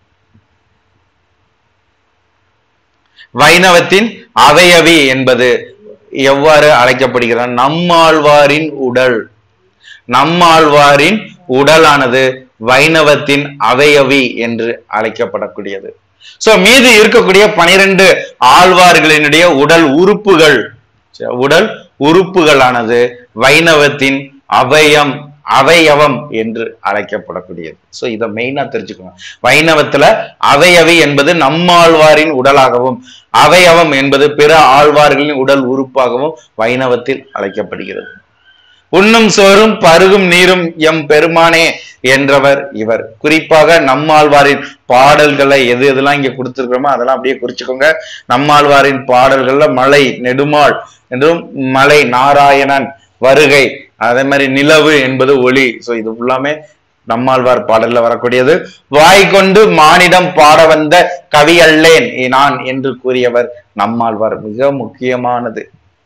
வைணவத்தின் அவயவி என்பது எவ்வாறு அழைக்கப்படுகிறது நம்மாழ்வாரின் உடல் நம்மாழ்வாரின் உடலானது வைணவத்தின் அவயவி என்று அழைக்கப்படக்கூடியது சோ மீது இருக்கக்கூடிய பனிரெண்டு ஆழ்வார்களினுடைய உடல் உறுப்புகள் உடல் உறுப்புகளானது வைணவத்தின் அவயம் அவயவம் என்று அழைக்கப்படக்கூடியது சோ இதை மெயினா தெரிஞ்சுக்கோங்க வைணவத்துல அவயவி என்பது நம்மாழ்வாரின் உடலாகவும் அவயவம் என்பது பிற ஆழ்வார்களின் உடல் உறுப்பாகவும் வைணவத்தில் அழைக்கப்படுகிறது உண்ணும் சோறும் பருகும் நீரும் எம் பெருமானே என்றவர் இவர் குறிப்பாக நம்மாழ்வாரின் பாடல்களை எது எதெல்லாம் இங்க கொடுத்திருக்கிறோமோ அதெல்லாம் அப்படியே குறிச்சுக்கோங்க நம்மாழ்வாரின் பாடல்கள்ல மலை நெடுமாள் என்றும் மலை நாராயணன் வருகை அதே மாதிரி நிலவு என்பது ஒளி சோ இது ஃபுல்லாமே நம்மாழ்வார் பாடல்ல வரக்கூடியது வாய் கொண்டு மானிடம் பாட வந்த கவி அல்லேன் நான் என்று கூறியவர் நம்மாழ்வார் மிக முக்கியமானது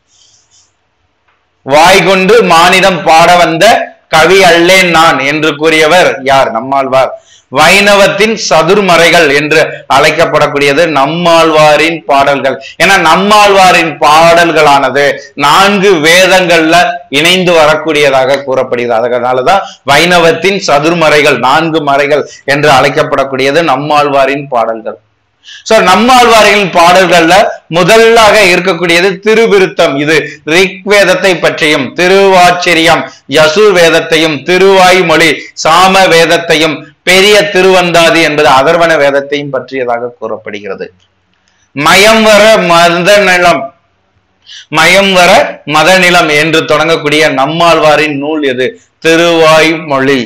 வாய் கொண்டு மானிடம் பாட வந்த கவி அல்லேன் நான் என்று கூறியவர் யார் நம்மாழ்வார் வைணவத்தின் சதுர்மறைகள் என்று அழைக்கப்படக்கூடியது நம்மாழ்வாரின் பாடல்கள் ஏன்னா நம்மாழ்வாரின் பாடல்களானது நான்கு வேதங்கள்ல இணைந்து வரக்கூடியதாக கூறப்படுகிறது அதனாலதான் வைணவத்தின் சதுர்மறைகள் நான்கு மறைகள் என்று அழைக்கப்படக்கூடியது நம்மாழ்வாரின் பாடல்கள் சோ நம்மாழ்வார்களின் பாடல்கள்ல முதலாக இருக்கக்கூடியது திருவிருத்தம் இது ரிக் வேதத்தை பற்றியும் திருவாச்சரியம் யசுர் வேதத்தையும் திருவாய்மொழி சாம வேதத்தையும் பெரிய திருவந்தாதி என்பது அதர்வன வேதத்தையும் பற்றியதாக கூறப்படுகிறது மயம் வர மத நிலம் மயம் வர மத நிலம் என்று தொடங்கக்கூடிய நம்மாழ்வாரின் நூல் எது திருவாய்மொழி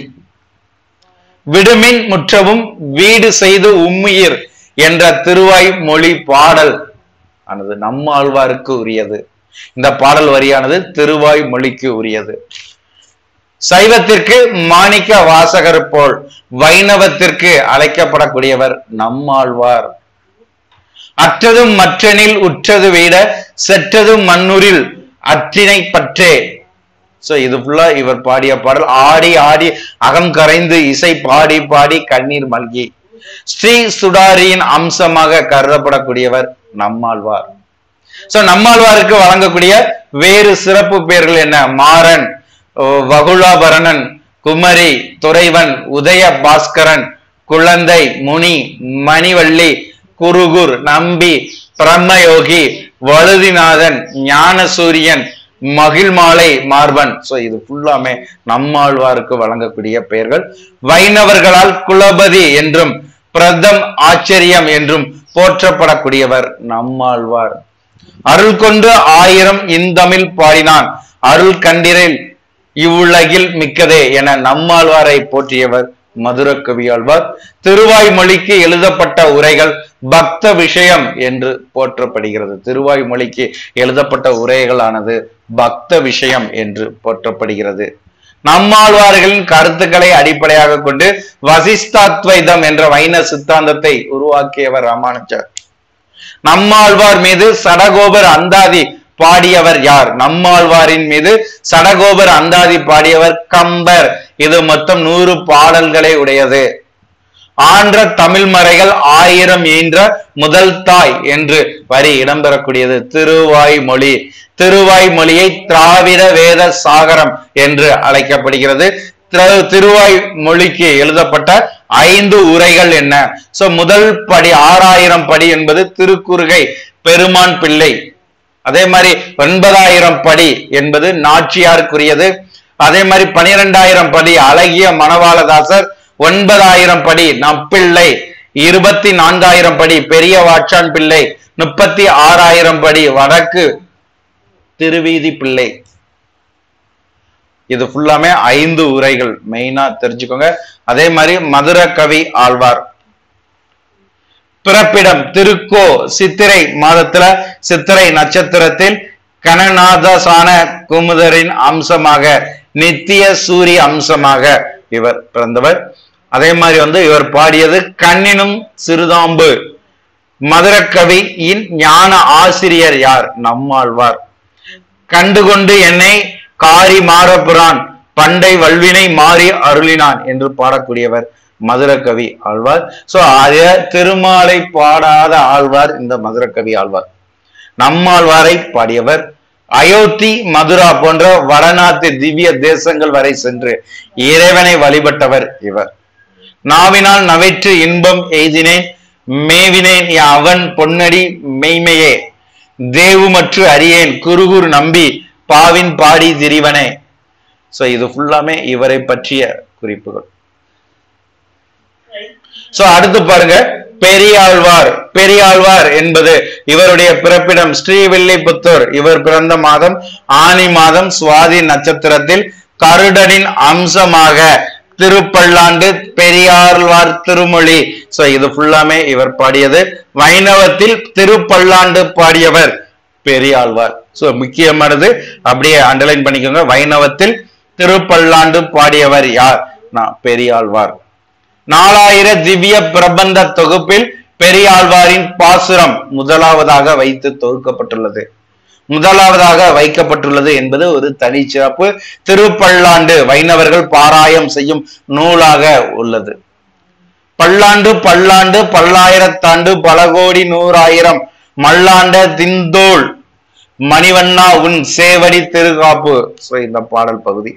விடுமின் முற்றவும் வீடு செய்து உம்முயிர் என்ற திருவாய் மொழி பாடல் ஆனது நம்மாழ்வாருக்கு உரியது இந்த பாடல் வரியானது திருவாய் மொழிக்கு உரியது சைவத்திற்கு மாணிக்க வாசகர் போல் வைணவத்திற்கு அழைக்கப்படக்கூடியவர் நம்மாழ்வார் அற்றதும் மற்றனில் உற்றது வீட செற்றதும் மண்ணுரில் அற்றினை பற்றே சோ இது ஃபுல்லா இவர் பாடிய பாடல் ஆடி ஆடி அகம் கரைந்து இசை பாடி பாடி கண்ணீர் மல்கி ஸ்ரீ சுடாரியின் அம்சமாக கருதப்படக்கூடியவர் நம்மாழ்வார் சோ நம்மாழ்வாருக்கு வழங்கக்கூடிய வேறு சிறப்பு பெயர்கள் என்ன மாறன் ஓ, வகுலாபரணன் குமரி துறைவன் உதய பாஸ்கரன் குழந்தை முனி மணிவள்ளி குருகுர் நம்பி பிரம்மயோகி வழுதிநாதன் ஞானசூரியன் மகிழ்மாலை மார்பன் சோ இது ஃபுல்லாமே நம்மாழ்வாருக்கு வழங்கக்கூடிய பெயர்கள் வைணவர்களால் குலபதி என்றும் பிரதம் ஆச்சரியம் என்றும் போற்றப்படக்கூடியவர் நம்மாழ்வார் அருள் கொண்டு ஆயிரம் இந்தமிழ் பாடினான் அருள் கண்டிரில் இவ்வுலகில் மிக்கதே என நம்மாழ்வாரை போற்றியவர் மதுர கவியாழ்வார் திருவாய்மொழிக்கு எழுதப்பட்ட உரைகள் பக்த விஷயம் என்று போற்றப்படுகிறது திருவாய்மொழிக்கு எழுதப்பட்ட உரைகளானது பக்த விஷயம் என்று போற்றப்படுகிறது நம்மாழ்வார்களின் கருத்துக்களை அடிப்படையாக கொண்டு வசிஷ்டாத்வைதம் என்ற வைண சித்தாந்தத்தை உருவாக்கியவர் ராமானுஜர் நம்மாழ்வார் மீது சடகோபர் அந்தாதி பாடியவர் யார் நம்மாழ்வாரின் மீது சடகோபர் அந்தாதி பாடியவர் கம்பர் இது மொத்தம் நூறு பாடல்களை உடையது ஆன்ற தமிழ் மறைகள் ஆயிரம் ஈன்ற முதல் தாய் என்று வரி இடம்பெறக்கூடியது திருவாய்மொழி திருவாய்மொழியை திராவிட வேத சாகரம் என்று அழைக்கப்படுகிறது திரு- திருவாய்மொழிக்கு எழுதப்பட்ட ஐந்து உரைகள் என்ன சோ முதல் படி ஆறாயிரம் படி என்பது திருக்குறுகை பெருமான் பிள்ளை அதே மாதிரி ஒன்பதாயிரம் படி என்பது நாச்சியாருக்குரியது அதே மாதிரி பனிரெண்டாயிரம் படி அழகிய மணவாளதாசர் ஒன்பதாயிரம் படி நப்பிள்ளை இருபத்தி நான்காயிரம் படி பெரிய வாச்சான் பிள்ளை முப்பத்தி ஆறாயிரம் படி வடக்கு திருவீதி பிள்ளை இது ஃபுல்லாமே ஐந்து உரைகள் மெயினா தெரிஞ்சுக்கோங்க அதே மாதிரி மதுர கவி ஆழ்வார் பிறப்பிடம் திருக்கோ சித்திரை மாதத்துல சித்திரை நட்சத்திரத்தில் கணநாதசான குமுதரின் அம்சமாக நித்திய சூரிய அம்சமாக இவர் பிறந்தவர் அதே மாதிரி வந்து இவர் பாடியது கண்ணினும் சிறுதாம்பு மதுரக்கவியின் ஞான ஆசிரியர் யார் நம்மாழ்வார் கண்டுகொண்டு என்னை காரி மாறப்புறான் பண்டை வல்வினை மாறி அருளினான் என்று பாடக்கூடியவர் மதுரக்கவி ஆழ்வார் சோ அத திருமாலை பாடாத ஆழ்வார் இந்த மதுரக்கவி ஆழ்வார் நம்மாழ்வாரை பாடியவர் அயோத்தி மதுரா போன்ற வடநாட்டு திவ்ய தேசங்கள் வரை சென்று இறைவனை வழிபட்டவர் இவர் நாவினால் நவிற்று இன்பம் எய்தினேன் மேவினேன் அவன் பொன்னடி மெய்மையே தேவுமற்று அறியேன் குருகுர் நம்பி பாவின் பாடி திரிவனே சோ இது ஃபுல்லாமே இவரை பற்றிய குறிப்புகள் சோ அடுத்து பாருங்க பெரியாழ்வார் பெரியாழ்வார் என்பது இவருடைய பிறப்பிடம் ஸ்ரீவில்லிபுத்தூர் இவர் பிறந்த மாதம் ஆனி மாதம் சுவாதி நட்சத்திரத்தில் கருடனின் அம்சமாக திருப்பல்லாண்டு பெரியாழ்வார் திருமொழி சோ இது ஃபுல்லாமே இவர் பாடியது வைணவத்தில் திருப்பல்லாண்டு பாடியவர் பெரியாழ்வார் சோ முக்கியமானது அப்படியே அண்டர்லைன் பண்ணிக்கோங்க வைணவத்தில் திருப்பல்லாண்டு பாடியவர் யார் நான் பெரியாழ்வார் நாலாயிர திவ்ய பிரபந்த தொகுப்பில் பெரியாழ்வாரின் பாசுரம் முதலாவதாக வைத்து தொகுக்கப்பட்டுள்ளது முதலாவதாக வைக்கப்பட்டுள்ளது என்பது ஒரு தனிச்சிறப்பு திருப்பல்லாண்டு வைணவர்கள் பாராயம் செய்யும் நூலாக உள்ளது பல்லாண்டு பல்லாண்டு பல்லாயிரத்தாண்டு பல கோடி நூறாயிரம் மல்லாண்ட திந்தோள் மணிவண்ணா உன் சேவடி திருகாப்பு So, இந்த பாடல் பகுதி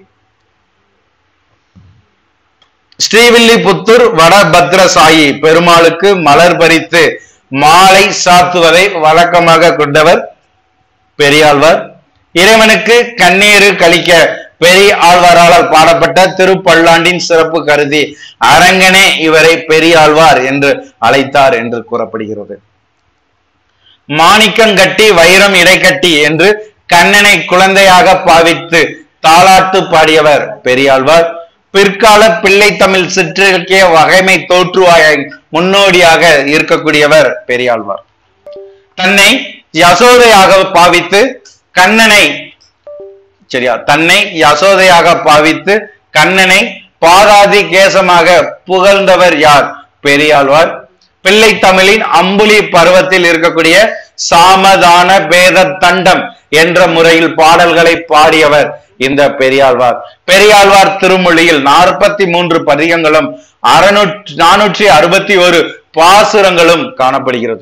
ஸ்ரீவில்லிபுத்தூர் வடபத்ரசாயி பெருமாளுக்கு மலர் பறித்து மாலை சாத்துவதை வழக்கமாக கொண்டவர் பெரியாழ்வார் இறைவனுக்கு கண்ணீரு கழிக்க பெரிய ஆழ்வாரால் பாடப்பட்ட திருப்பல்லாண்டின் சிறப்பு கருதி அரங்கனே இவரை பெரியாழ்வார் என்று அழைத்தார் என்று கூறப்படுகிறது மாணிக்கம் கட்டி வைரம் இடைக்கட்டி என்று கண்ணனை குழந்தையாக பாவித்து தாலாட்டு பாடியவர் பெரியாழ்வார் பிற்கால பிள்ளை தமிழ் சிற்றிலக்கிய வகைமை தோற்றுவாய முன்னோடியாக இருக்கக்கூடியவர் பெரியாழ்வார் தன்னை யசோதையாக பாவித்து கண்ணனை சரியா தன்னை யசோதையாக பாவித்து கண்ணனை பாதாதி கேசமாக புகழ்ந்தவர் யார் பெரியாழ்வார் பிள்ளை தமிழின் அம்புலி பருவத்தில் இருக்கக்கூடிய சாமதான பேத தண்டம் என்ற முறையில் பாடல்களை பாடியவர் இந்த பெரியாழ்வார் பெரியாழ்வார் திருமொழியில் நாற்பத்தி மூன்று பதிகங்களும் அறுநூற்றி நானூற்றி அறுபத்தி ஒரு பாசுரங்களும் காணப்படுகிறது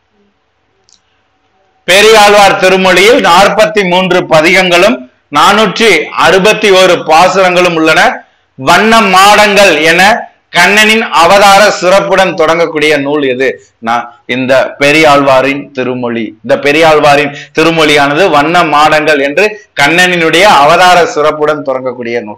பெரியாழ்வார் திருமொழியில் நாற்பத்தி மூன்று பதிகங்களும் நானூற்றி அறுபத்தி ஒரு பாசுரங்களும் உள்ளன வண்ண மாடங்கள் என கண்ணனின் அவதார சிறப்புடன் தொடங்கக்கூடிய நூல் எது நான் இந்த பெரியாழ்வாரின் திருமொழி இந்த பெரியாழ்வாரின் திருமொழியானது வண்ண மாடங்கள் என்று கண்ணனினுடைய அவதார சிறப்புடன் தொடங்கக்கூடிய நூல்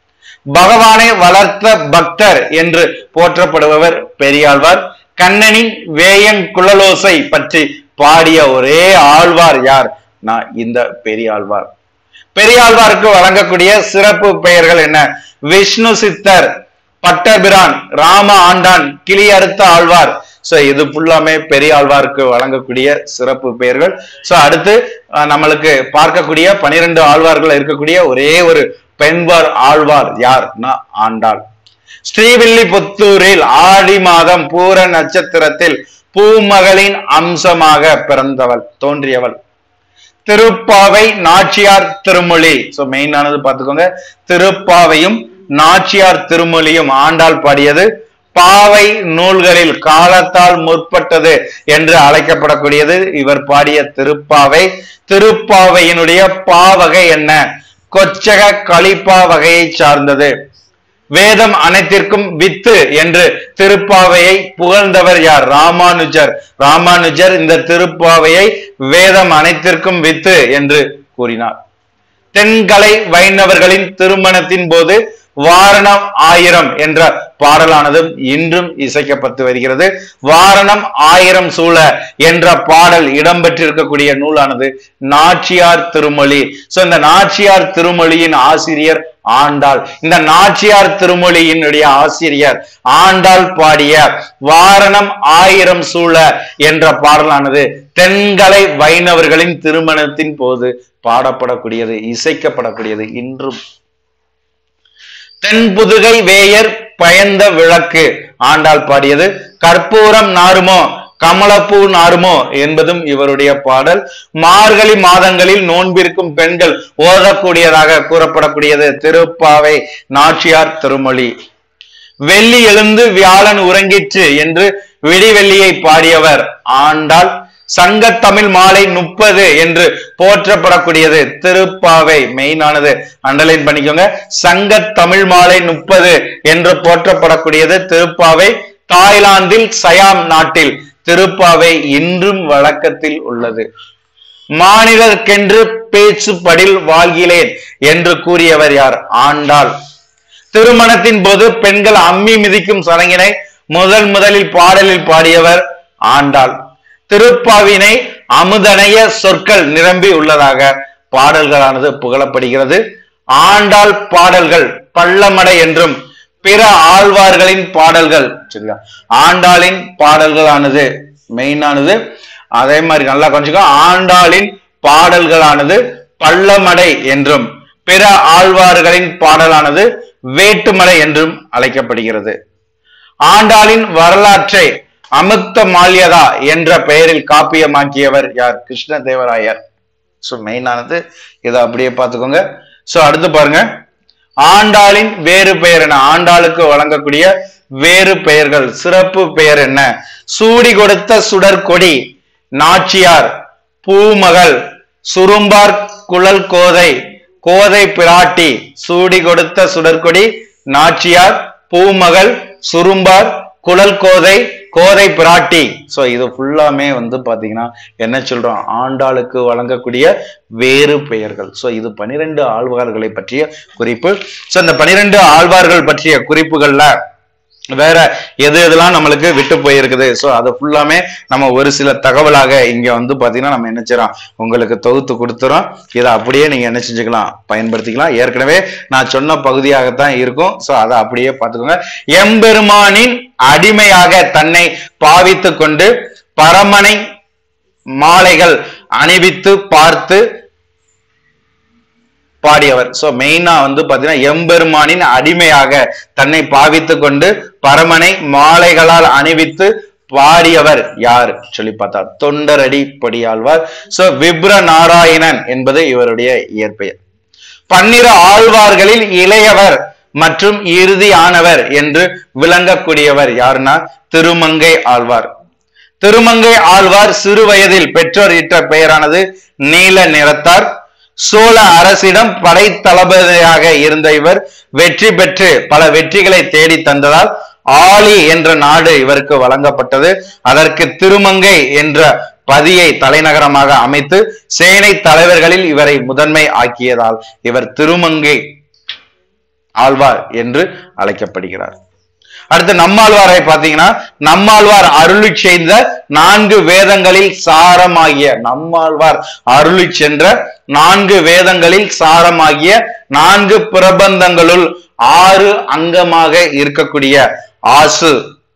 பகவானை வளர்த்த பக்தர் என்று போற்றப்படுபவர் பெரியாழ்வார் கண்ணனின் வேயன் குழலோசை பற்றி பாடிய ஒரே ஆழ்வார் யார் நான் இந்த பெரியாழ்வார் பெரியாழ்வாருக்கு வழங்கக்கூடிய சிறப்பு பெயர்கள் என்ன விஷ்ணு சித்தர் பட்டபிரான் ராம ஆண்டான் கிளி அறுத்த ஆழ்வார் சோ இது ஃபுல்லாமே பெரிய ஆழ்வாருக்கு வழங்கக்கூடிய சிறப்பு பெயர்கள் சோ அடுத்து அஹ், நம்மளுக்கு பார்க்கக்கூடிய பனிரெண்டு ஆழ்வார்கள் இருக்கக்கூடிய ஒரே ஒரு பெண்பார் ஆழ்வார் யார்னா ஆண்டாள் ஸ்ரீவில்லிபுத்தூரில் ஆடி மாதம் பூர நட்சத்திரத்தில் பூமகளின் அம்சமாக பிறந்தவள் தோன்றியவள் திருப்பாவை நாச்சியார் திருமொழி சோ மெயினானது பார்த்துக்கோங்க திருப்பாவையும் நாச்சியார் திருமொழியும் ஆண்டாள் பாடியது பாவை நூல்களில் காலத்தால் முற்பட்டது என்று அழைக்கப்படக்கூடியது இவர் பாடிய திருப்பாவை திருப்பாவையினுடைய பாவகை என்ன கொச்சக களிப்பா வகையை சார்ந்தது வேதம் அனைத்திற்கும் வித்து என்று திருப்பாவையை புகழ்ந்தவர் யார் ராமானுஜர் ராமானுஜர் இந்த திருப்பாவையை வேதம் அனைத்திற்கும் வித்து என்று கூறினார் தென்கலை வைணவர்களின் திருமணத்தின் போது வாரணம் ஆயிரம் என்ற பாடலானது இன்றும் இசைக்கப்பட்டு வருகிறது வாரணம் ஆயிரம் சூழ என்ற பாடல் இடம்பெற்றிருக்கக்கூடிய நூலானது நாச்சியார் திருமொழி சோ இந்த நாச்சியார் திருமொழியின் ஆசிரியர் ஆண்டாள் இந்த நாச்சியார் திருமொழியினுடைய ஆசிரியர் ஆண்டாள் பாடிய வாரணம் ஆயிரம் சூழ என்ற பாடலானது தென்கலை வைணவர்களின் திருமணத்தின் போது பாடப்படக்கூடியது இசைக்கப்படக்கூடியது இன்றும் தென்புதுகை வேயர் பயந்த விளக்கு ஆண்டாள் பாடியது கற்பூரம் நாருமோ கமலப்பூ நாருமோ என்பதும் இவருடைய பாடல் மார்கழி மாதங்களில் நோன்பிருக்கும் பெண்கள் ஓதக்கூடியதாக கூறப்படக்கூடியது திருப்பாவை நாச்சியார் திருமொழி வெள்ளி எழுந்து வியாழன் உறங்கிற்று என்று விடிவெள்ளியை பாடியவர் ஆண்டாள் சங்க தமிழ் மாலை முப்பது என்று போற்றப்படக்கூடியது திருப்பாவை மெயினானது அண்டர்லைன் பண்ணிக்கோங்க சங்க தமிழ் மாலை முப்பது என்று போற்றப்படக்கூடியது திருப்பாவை தாய்லாந்தில் சயாம் நாட்டில் திருப்பாவை இன்றும் வழக்கத்தில் உள்ளது மாநிலர்க்கென்று பேச்சு படில் வாழ்கிறேன் என்று கூறியவர் யார் ஆண்டாள் திருமணத்தின் போது பெண்கள் அம்மி மிதிக்கும் சடங்கினை முதல் முதலில் பாடலில் பாடியவர் ஆண்டாள் திருப்பாவினை அமுதனைய சொற்கள் நிரம்பி உள்ளதாக பாடல்களானது புகழப்படுகிறது ஆண்டாள் பாடல்கள் பள்ளமடை என்றும் பிற ஆழ்வார்களின் பாடல்கள் சரியா ஆண்டாளின் பாடல்களானது மெயினானது அதே மாதிரி நல்லா கொஞ்சம் ஆண்டாளின் பாடல்களானது பள்ளமடை என்றும் பிற ஆழ்வார்களின் பாடலானது வேட்டுமடை என்றும் அழைக்கப்படுகிறது ஆண்டாளின் வரலாற்றை அமுக்த மால்யதா என்ற பெயரில் காப்பியமாக்கியவர் யார் கிருஷ்ணதேவராயர் சோ மெயினானது இதை அப்படியே பார்த்துக்கோங்க சோ அடுத்து பாருங்க ஆண்டாளின் வேறு பெயர் என ஆண்டாளுக்கு வழங்கக்கூடிய வேறு பெயர்கள் சிறப்பு பெயர் என்ன சூடி கொடுத்த சுடற்கொடி நாச்சியார் பூமகள் சுரும்பார் குழல் கோதை கோதை பிராட்டி சூடி கொடுத்த சுடற்கொடி நாச்சியார் பூமகள் சுரும்பார் குழல் கோதை கோதை பிராட்டி சோ இது ஃபுல்லாமே வந்து பாத்தீங்கன்னா என்ன சொல்றோம் ஆண்டாளுக்கு வழங்கக்கூடிய வேறு பெயர்கள் சோ இது பனிரெண்டு ஆழ்வார்களை பற்றிய குறிப்பு சோ இந்த பனிரெண்டு ஆழ்வார்கள் பற்றிய குறிப்புகள்ல வேற எது எதெல்லாம் நம்மளுக்கு விட்டு போயிருக்குது சோ அது ஃபுல்லாமே நம்ம ஒரு சில தகவலாக இங்க வந்து பாத்தீங்கன்னா நம்ம என்ன செய்றோம் உங்களுக்கு தொகுத்து கொடுத்துறோம் இதை அப்படியே நீங்க என்ன செஞ்சுக்கலாம் பயன்படுத்திக்கலாம் ஏற்கனவே நான் சொன்ன பகுதியாகத்தான் இருக்கும் சோ அதை அப்படியே பார்த்துக்கோங்க எம்பெருமானின் அடிமையாக தன்னை பாவித்து கொண்டு பரமனை மாலைகள் அணிவித்து பார்த்து பாடியவர் சோ மெயினா வந்து பாத்தீங்கன்னா எம்பெருமானின் அடிமையாக தன்னை பாவித்து கொண்டு பரமனை மாலைகளால் அணிவித்து பாடியவர் யார் சொல்லி பார்த்தா தொண்டரடி பொடியாழ்வார் சோ விப்ர நாராயணன் என்பது இவருடைய இயற்பெயர் பன்னிரு ஆழ்வார்களில் இளையவர் மற்றும் இறுதி ஆனவர் என்று விளங்கக்கூடியவர் யாருன்னா திருமங்கை ஆழ்வார் திருமங்கை ஆழ்வார் சிறு வயதில் பெற்றோர் இட்ட பெயரானது நீல நிறத்தார் சோழ அரசிடம் படை தளபதியாக இருந்த இவர் வெற்றி பெற்று பல வெற்றிகளை தேடி தந்ததால் ஆலி என்ற நாடு இவருக்கு வழங்கப்பட்டது அதற்கு திருமங்கை என்ற பதியை தலைநகரமாக அமைத்து சேனை தலைவர்களில் இவரை முதன்மை ஆக்கியதால் இவர் திருமங்கை ஆழ்வார் என்று அழைக்கப்படுகிறார் அடுத்து நம்மாழ்வாரை பார்த்தீங்கன்னா நம்மாழ்வார் அருளி செய்த நான்கு வேதங்களில் சாரமாகிய நம்மாழ்வார் அருளி சென்ற நான்கு வேதங்களில் சாரமாகிய நான்கு பிரபந்தங்களுள் ஆறு அங்கமாக இருக்கக்கூடிய ஆசு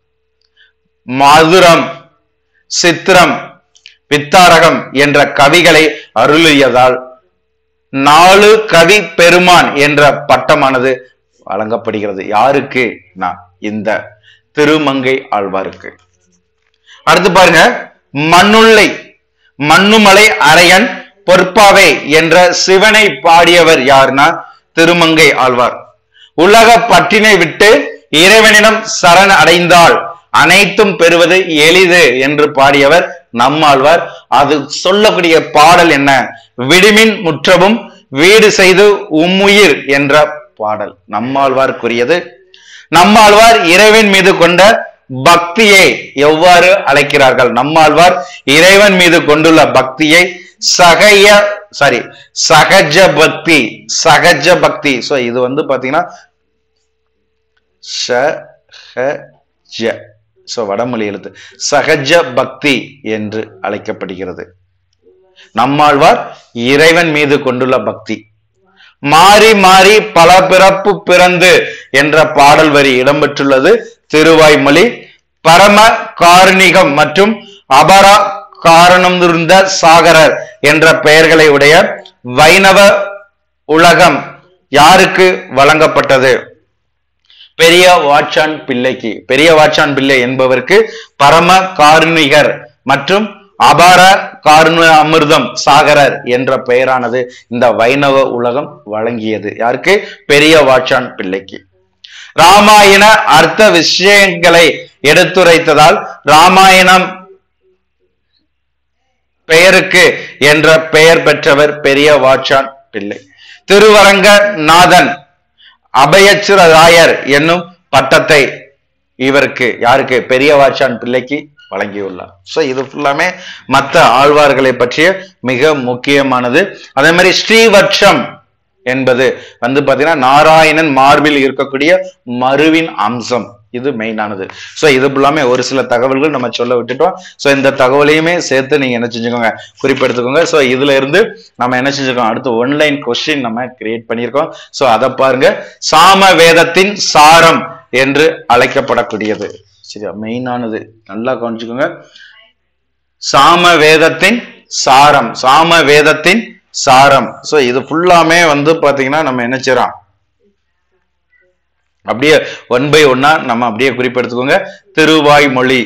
மதுரம் சித்திரம் வித்தாரகம் என்ற கவிகளை அருளியதால் நாலு கவி பெருமான் என்ற பட்டமானது வழங்கப்படுகிறது யாருக்கு நான் இந்த திருமங்கை ஆழ்வாருக்கு அடுத்து பாருங்க மண்ணுள்ளை மண்ணுமலை அரையன் பொற்பாவை என்ற சிவனை பாடியவர் யாருன்னா திருமங்கை ஆழ்வார் உலக பற்றினை விட்டு இறைவனிடம் சரண் அடைந்தால் அனைத்தும் பெறுவது எளிது என்று பாடியவர் நம்மாழ்வார் அது சொல்லக்கூடிய பாடல் என்ன விடுமின் முற்றவும் வீடு செய்து உம்முயிர் என்ற பாடல் நம்மாழ்வார்க்குரியது நம்மாழ்வார் இறைவன் மீது கொண்ட பக்தியை எவ்வாறு அழைக்கிறார்கள் நம்மாழ்வார் இறைவன் மீது கொண்டுள்ள பக்தியை சகைய சாரி சகஜ பக்தி சகஜ பக்தி சோ இது வந்து பாத்தீங்கன்னா சஹஜ சோ வடமொழி எழுத்து சகஜ பக்தி என்று அழைக்கப்படுகிறது நம்மாழ்வார் இறைவன் மீது கொண்டுள்ள பக்தி மாறி மாறி பல பிறப்பு பிறந்து என்ற பாடல் வரி இடம்பெற்றுள்ளது திருவாய்மொழி பரம காரணிகம் மற்றும் அபரா காரணம் இருந்த சாகரர் என்ற பெயர்களை உடைய வைணவ உலகம் யாருக்கு வழங்கப்பட்டது பெரிய வாட்சான் பிள்ளைக்கு பெரிய வாட்சான் பிள்ளை என்பவருக்கு பரம காருணிகர் மற்றும் அபார காருண அமிர்தம் சாகரர் என்ற பெயரானது இந்த வைணவ உலகம் வழங்கியது யாருக்கு பெரிய வாட்சான் பிள்ளைக்கு ராமாயண அர்த்த விஷயங்களை எடுத்துரைத்ததால் ராமாயணம் பெயருக்கு என்ற பெயர் பெற்றவர் பெரிய வாட்சான் பிள்ளை திருவரங்க நாதன் அபயச்சுர ராயர் என்னும் பட்டத்தை இவருக்கு யாருக்கு பெரிய வாட்சான் பிள்ளைக்கு வழங்கியுள்ளார் சோ இது ஃபுல்லாமே மற்ற ஆழ்வார்களை பற்றிய மிக முக்கியமானது அதே மாதிரி ஸ்ரீவட்சம் என்பது வந்து பாத்தீங்கன்னா நாராயணன் மார்பில் இருக்கக்கூடிய மருவின் அம்சம் இது மெயினானது சோ இது ஃபுல்லாமே ஒரு சில தகவல்கள் நம்ம சொல்ல விட்டுட்டோம் சோ இந்த தகவலையுமே சேர்த்து நீங்க என்ன செஞ்சுக்கோங்க குறிப்பெடுத்துக்கோங்க சோ இதுல இருந்து நம்ம என்ன செஞ்சுக்கோம் அடுத்து ஒன்லைன் கொஸ்டின் நம்ம கிரியேட் பண்ணியிருக்கோம் சோ அதை பாருங்க சாம வேதத்தின் சாரம் என்று அழைக்கப்படக்கூடியது சரியா மெயினானது நல்லா கவனிச்சுக்கோங்க சாம வேதத்தின் சாரம் சாம வேதத்தின் சாரம் சோ இது ஃபுல்லாமே வந்து பாத்தீங்கன்னா நம்ம என்ன செய்றோம் அப்படியே ஒன் பை ஒன்னா நம்ம அப்படியே குறிப்பெடுத்துக்கோங்க திருவாய்மொழி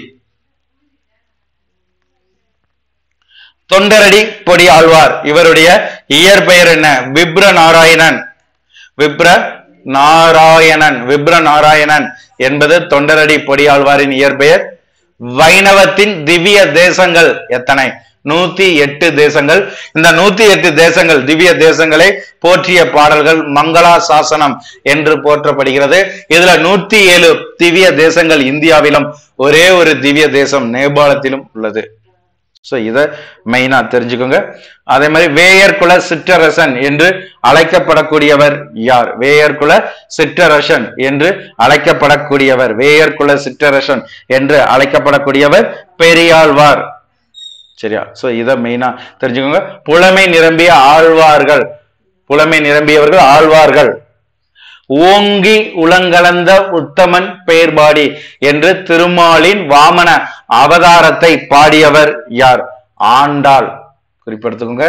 தொண்டரடி பொடி ஆழ்வார் இவருடைய இயற்பெயர் என்ன விப்ர நாராயணன் விப்ர நாராயணன் விப்ர நாராயணன் என்பது தொண்டரடி பொடியாழ்வாரின் இயற்பெயர் வைணவத்தின் திவ்ய தேசங்கள் எத்தனை நூத்தி எட்டு தேசங்கள் இந்த நூத்தி எட்டு தேசங்கள் திவ்ய தேசங்களை போற்றிய பாடல்கள் மங்களா சாசனம் என்று போற்றப்படுகிறது இதுல நூத்தி ஏழு திவ்ய தேசங்கள் இந்தியாவிலும் ஒரே ஒரு திவ்ய தேசம் நேபாளத்திலும் உள்ளது சோ இத மெயினா தெரிஞ்சுக்கோங்க அதே மாதிரி வேயர் குல சிற்றரசன் என்று அழைக்கப்படக்கூடியவர் யார் வேயர் குல சிற்றரசன் என்று அழைக்கப்படக்கூடியவர் வேயர் குல சிற்றரசன் என்று அழைக்கப்படக்கூடியவர் பெரியாழ்வார் சரியா சோ இத மெயினா தெரிஞ்சுக்கோங்க புலமை நிரம்பிய ஆழ்வார்கள் புலமை நிரம்பியவர்கள் ஆழ்வார்கள் ஓங்கி உலங்கலந்த உத்தமன் பெயர்பாடி என்று திருமாலின் வாமன அவதாரத்தை பாடியவர் யார் ஆண்டாள் குறிப்பெடுத்துக்கோங்க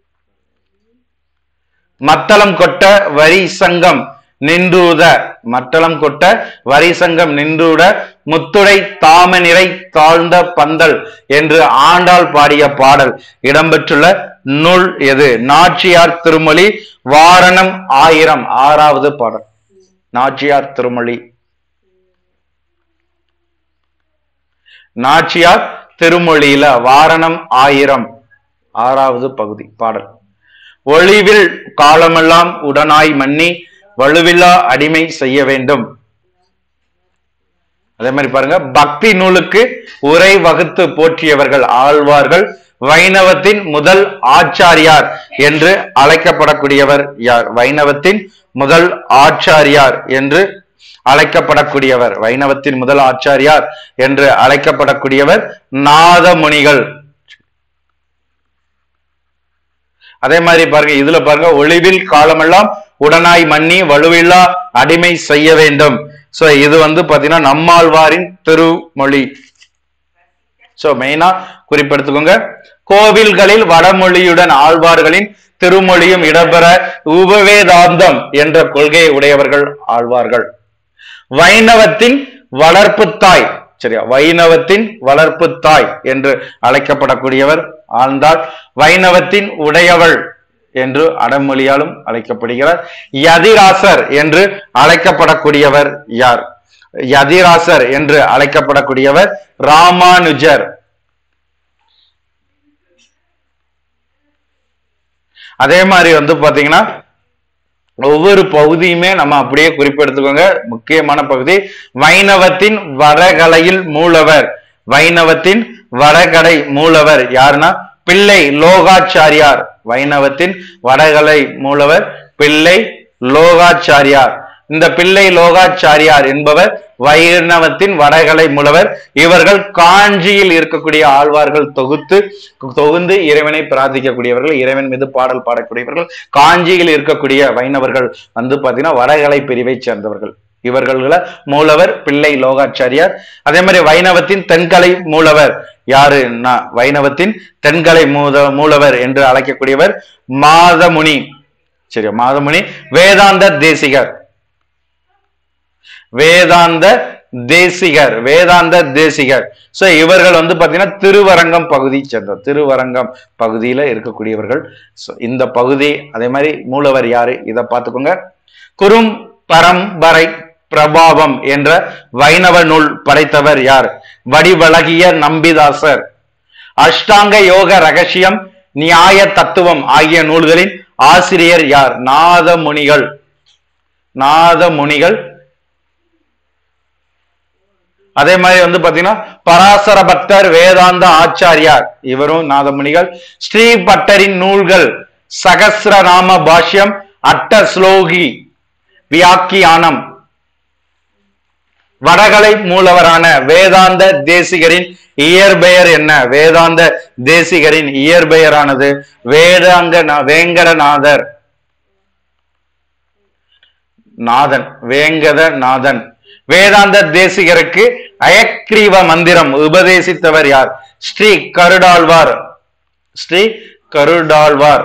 மத்தளம் கொட்ட வரி சங்கம் நின்றூத மத்தளம் கொட்ட வரி சங்கம் நின்றூட முத்துடை தாமநிறை தாழ்ந்த பந்தல் என்று ஆண்டாள் பாடிய பாடல் இடம்பெற்றுள்ள நூல் எது நாச்சியார் திருமொழி வாரணம் ஆயிரம் ஆறாவது பாடல் நாச்சியார் திருமொழி நாச்சியார் திருமொழியில வாரணம் ஆயிரம் ஆறாவது பகுதி பாடல் ஒளிவில் காலமெல்லாம் உடனாய் மன்னி வலுவில்லா அடிமை செய்ய வேண்டும் அதே மாதிரி பாருங்க பக்தி நூலுக்கு உரை வகுத்து போற்றியவர்கள் ஆழ்வார்கள் வைணவத்தின் முதல் ஆச்சாரியார் என்று அழைக்கப்படக்கூடியவர் யார் வைணவத்தின் முதல் ஆச்சாரியார் என்று அழைக்கப்படக்கூடியவர் வைணவத்தின் முதல் ஆச்சாரியார் என்று அழைக்கப்படக்கூடியவர் நாதமுனிகள் அதே மாதிரி பாருங்க இதுல பாருங்க ஒளிவில் காலமெல்லாம் உடனாய் மன்னி வலுவில்லா அடிமை செய்ய வேண்டும் சோ இது வந்து பாத்தீங்கன்னா நம்மாழ்வாரின் திருமொழி சோ மெயினா குறிப்பெடுத்துக்கோங்க கோவில்களில் வடமொழியுடன் ஆழ்வார்களின் திருமொழியும் இடம்பெற உபவேதாந்தம் என்ற கொள்கையை உடையவர்கள் ஆழ்வார்கள் வைணவத்தின் வளர்ப்பு தாய் சரியா வைணவத்தின் வளர்ப்பு தாய் என்று அழைக்கப்படக்கூடியவர் ஆழ்ந்தாள் வைணவத்தின் உடையவள் என்று அடமொழியாலும் அழைக்கப்படுகிறார் யதிராசர் என்று அழைக்கப்படக்கூடியவர் யார் யதிராசர் என்று அழைக்கப்படக்கூடியவர் ராமானுஜர் அதே மாதிரி வந்து பாத்தீங்கன்னா ஒவ்வொரு பகுதியுமே நம்ம அப்படியே குறிப்பெடுத்துக்கோங்க முக்கியமான பகுதி வைணவத்தின் வடகலையில் மூலவர் வைணவத்தின் வடகலை மூலவர் யாருன்னா பிள்ளை லோகாச்சாரியார் வைணவத்தின் வடகலை மூலவர் பிள்ளை லோகாச்சாரியார் இந்த பிள்ளை லோகாச்சாரியார் என்பவர் வைணவத்தின் வடகலை மூலவர் இவர்கள் காஞ்சியில் இருக்கக்கூடிய ஆழ்வார்கள் தொகுத்து தொகுந்து இறைவனை பிரார்த்திக்கக்கூடியவர்கள் இறைவன் மீது பாடல் பாடக்கூடியவர்கள் காஞ்சியில் இருக்கக்கூடிய வைணவர்கள் வந்து பாத்தீங்கன்னா வடகலை பிரிவை சேர்ந்தவர்கள் இவர்கள மூலவர் பிள்ளை லோகாச்சாரியார் அதே மாதிரி வைணவத்தின் தென்கலை மூலவர் யாருன்னா வைணவத்தின் தென்கலை மூத மூலவர் என்று அழைக்கக்கூடியவர் மாதமுனி சரி மாதமுனி வேதாந்த தேசிகர் வேதாந்த தேசிகர் வேதாந்த தேசிகர் சோ இவர்கள் வந்து பாத்தீங்கன்னா திருவரங்கம் பகுதியை சேர்ந்த திருவரங்கம் பகுதியில இருக்கக்கூடியவர்கள் So, இந்த பகுதி அதே மாதிரி மூலவர் யாரு இத பாத்துக்கோங்க குறும் பரம்பரை பிரபாவம் என்ற வைணவ நூல் படைத்தவர் யார் வடிவழகிய நம்பிதாசர் அஷ்டாங்க யோக ரகசியம் நியாய தத்துவம் ஆகிய நூல்களின் ஆசிரியர் யார் நாதமுனிகள் நாதமுனிகள் அதே மாதிரி வந்து பாத்தீங்கன்னா பராசர பக்தர் வேதாந்த ஆச்சாரியார் இவரும் நாதமுனிகள் ஸ்ரீ பட்டரின் நூல்கள் சகசிரநாம பாஷ்யம் அட்ட ஸ்லோகி வியாக்கியானம் வடகலை மூலவரான வேதாந்த தேசிகரின் இயற்பெயர் என்ன வேதாந்த தேசிகரின் இயற்பெயரானது வேதாங்க வேங்கடநாதர் நாதன் வேங்கத நாதன் வேதாந்த தேசிகருக்கு அயக்ரீவ மந்திரம் உபதேசித்தவர் யார் ஸ்ரீ கருடாழ்வார் ஸ்ரீ கருடாழ்வார்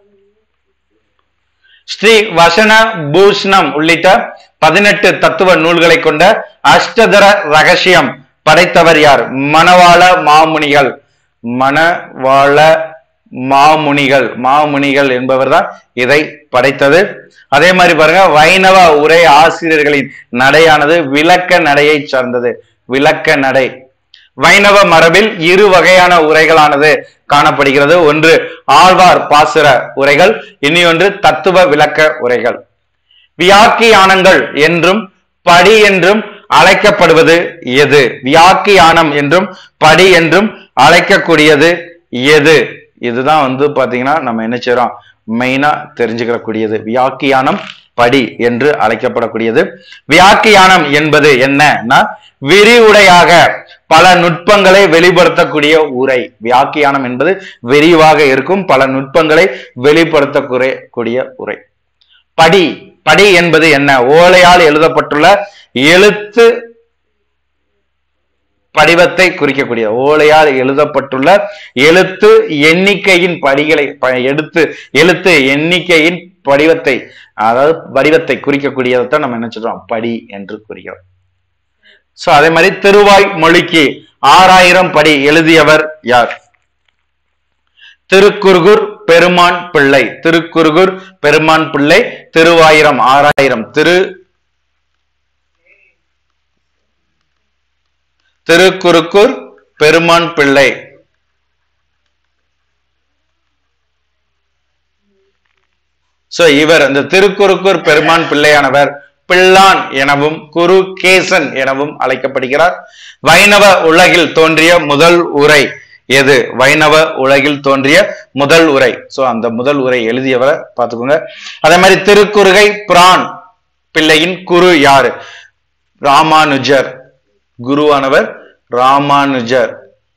ஸ்ரீ வசன பூஷ்ணம் உள்ளிட்ட பதினெட்டு தத்துவ நூல்களை கொண்ட அஷ்டதர ரகசியம் படைத்தவர் யார் மணவாள மாமுனிகள் மணவாள மாமுனிகள் மாமுனிகள் என்பவர் தான் இதை படைத்தது அதே மாதிரி பாருங்க வைணவ உரை ஆசிரியர்களின் நடையானது விளக்க நடையை சார்ந்தது விளக்க நடை வைணவ மரபில் இரு வகையான உரைகளானது காணப்படுகிறது ஒன்று ஆழ்வார் பாசுர உரைகள் இனி ஒன்று தத்துவ விளக்க உரைகள் வியாக்கியானங்கள் என்றும் படி என்றும் அழைக்கப்படுவது எது வியாக்கியானம் என்றும் படி என்றும் அழைக்கக்கூடியது எது இதுதான் வந்து பாத்தீங்கன்னா நம்ம என்ன செய்றோம் மெயினா தெரிஞ்சுக்கிறக்கூடியது வியாக்கியானம் படி என்று அழைக்கப்படக்கூடியது வியாக்கியானம் என்பது என்னன்னா விரிவுடையாக பல நுட்பங்களை வெளிப்படுத்தக்கூடிய உரை வியாக்கியானம் என்பது விரிவாக இருக்கும் பல நுட்பங்களை வெளிப்படுத்தக்கூடிய உரை படி படி என்பது என்ன ஓலையால் எழுதப்பட்டுள்ள எழுத்து படிவத்தை குறிக்கக்கூடிய ஓலையால் எழுதப்பட்டுள்ள எழுத்து எண்ணிக்கையின் படிகளை ப- எடுத்து எழுத்து எண்ணிக்கையின் படிவத்தை அதாவது வடிவத்தை குறிக்கக்கூடியதை நம்ம என்ன சொல்றோம் படி என்று குறிக்கிறோம் சோ அதே மாதிரி திருவாய் மொழிக்கு ஆறாயிரம் படி எழுதியவர் யார் திருக்குறுகூர் பெருமான் பிள்ளை திருக்குறுகூர் பெருமான் பிள்ளை திருவாயிரம் ஆறாயிரம் திரு திருக்குறுக்கூர் பெருமான் பிள்ளை சோ இவர் இந்த திருக்குறுக்கூர் பெருமான் பிள்ளையானவர் பிள்ளான் எனவும் குரு கேசன் எனவும் அழைக்கப்படுகிறார் வைணவ உலகில் தோன்றிய முதல் உரை எது வைணவ உலகில் தோன்றிய முதல் உரை சோ அந்த முதல் உரை எழுதியவரை பார்த்துக்கோங்க அதே மாதிரி திருக்குறுகை பிரான் பிள்ளையின் குரு யாரு ராமானுஜர் குருவானவர் ராமானுஜர்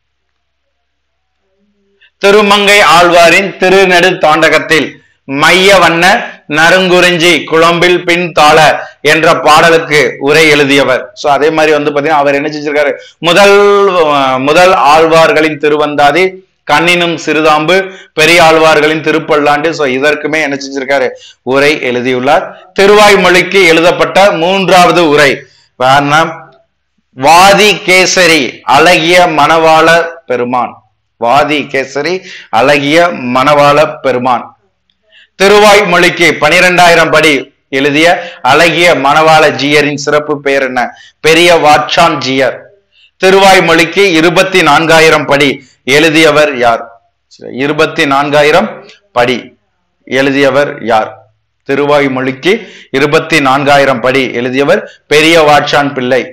திருமங்கை ஆழ்வாரின் திருநெடு தாண்டகத்தில் மைய வண்ண நறுங்குறிஞ்சி குழம்பில் பின் தாள என்ற பாடலுக்கு உரை எழுதியவர் சோ அதே மாதிரி வந்து பாத்தீங்கன்னா அவர் என்ன செஞ்சிருக்காரு முதல் அஹ், முதல் ஆழ்வார்களின் திருவந்தாதி கண்ணினும் சிறுதாம்பு பெரிய ஆழ்வார்களின் திருப்பல்லாண்டு சோ இதற்குமே என்ன செஞ்சிருக்காரு உரை எழுதியுள்ளார் திருவாய்மொழிக்கு எழுதப்பட்ட மூன்றாவது உரை வேணா வாதி கேசரி அழகிய மணவாள பெருமான் வாதி கேசரி அழகிய மணவாள பெருமான் திருவாய்மொழிக்கு பனிரெண்டாயிரம் படி எழுதிய அழகிய மணவாள ஜீயரின் சிறப்பு பெயர் என்ன பெரிய வாட்சான் ஜீயர் திருவாய்மொழிக்கு இருபத்தி நான்காயிரம் படி எழுதியவர் யார் இருபத்தி நான்காயிரம் படி எழுதியவர் யார் திருவாய்மொழிக்கு இருபத்தி நான்காயிரம் படி எழுதியவர் பெரிய வாட்சான் பிள்ளை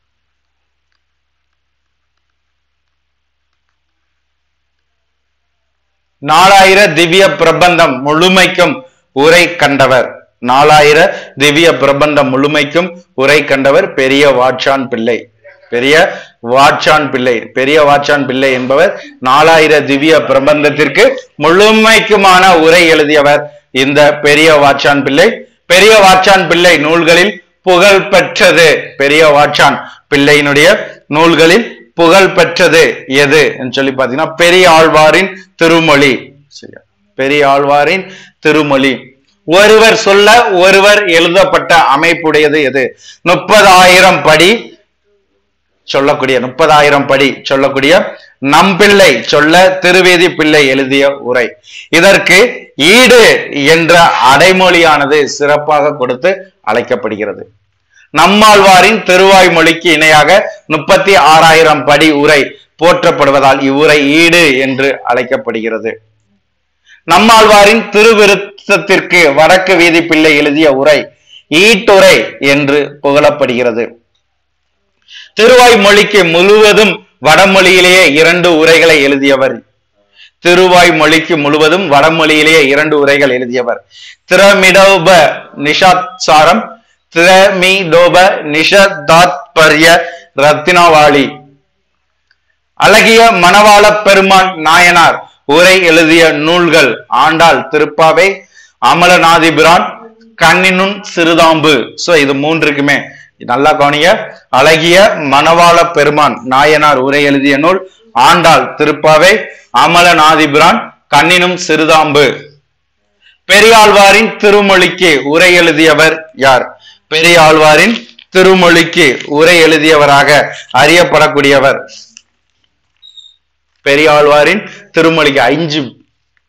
நாலாயிர திவ்ய பிரபந்தம் முழுமைக்கும் உரை கண்டவர் நாலாயிர திவ்ய பிரபந்தம் முழுமைக்கும் உரை கண்டவர் பெரிய வாட்சான் பிள்ளை பெரிய வாட்சான் பிள்ளை பெரிய வாட்சான் பிள்ளை என்பவர் நாலாயிர திவ்ய பிரபந்தத்திற்கு முழுமைக்குமான உரை எழுதியவர் இந்த பெரிய வாட்சான் பிள்ளை பெரிய வாட்சான் பிள்ளை நூல்களில் புகழ் பெற்றது பெரிய வாட்சான் பிள்ளையினுடைய நூல்களில் புகழ் பெற்றது எது என்று சொல்லி பாத்தீங்கன்னா பெரிய ஆழ்வாரின் திருமொழி சரியா பெரிய ஆழ்வாரின் திருமொழி ஒருவர் சொல்ல ஒருவர் எழுதப்பட்ட அமைப்புடையது எது முப்பதாயிரம் படி சொல்லக்கூடிய முப்பதாயிரம் படி சொல்லக்கூடிய நம்பிள்ளை சொல்ல திருவேதி பிள்ளை எழுதிய உரை இதற்கு ஈடு என்ற அடைமொழியானது சிறப்பாக கொடுத்து அழைக்கப்படுகிறது நம்மாழ்வாரின் திருவாய்மொழிக்கு இணையாக முப்பத்தி ஆறாயிரம் படி உரை போற்றப்படுவதால் இவ்வுரை ஈடு என்று அழைக்கப்படுகிறது நம்மாழ்வாரின் திருவிருத்தத்திற்கு வடக்கு வீதி பிள்ளை எழுதிய உரை ஈட்டுரை என்று புகழப்படுகிறது திருவாய்மொழிக்கு முழுவதும் வடமொழியிலேயே இரண்டு உரைகளை எழுதியவர் திருவாய்மொழிக்கு முழுவதும் வடமொழியிலேயே இரண்டு உரைகள் எழுதியவர் திரமிடோப நிஷாத்சாரம் திரமிடோப நிஷதாத்பர்ய ரத்தினவாளி அழகிய மணவாள பெருமான் நாயனார் உரை எழுதிய நூல்கள் ஆண்டாள் திருப்பாவை அமலநாதிபிரான் கண்ணினுன் சிறுதாம்பு சோ இது மூன்றுக்குமே நல்லா கவனிங்க அழகிய மணவாள பெருமான் நாயனார் உரை எழுதிய நூல் ஆண்டாள் திருப்பாவை அமலநாதிபிரான் கண்ணினும் சிறுதாம்பு பெரியாழ்வாரின் திருமொழிக்கு உரை எழுதியவர் யார் பெரியாழ்வாரின் திருமொழிக்கு உரை எழுதியவராக அறியப்படக்கூடியவர் பெரியாழ்வாரின் திருமொழிக்கு அஞ்சு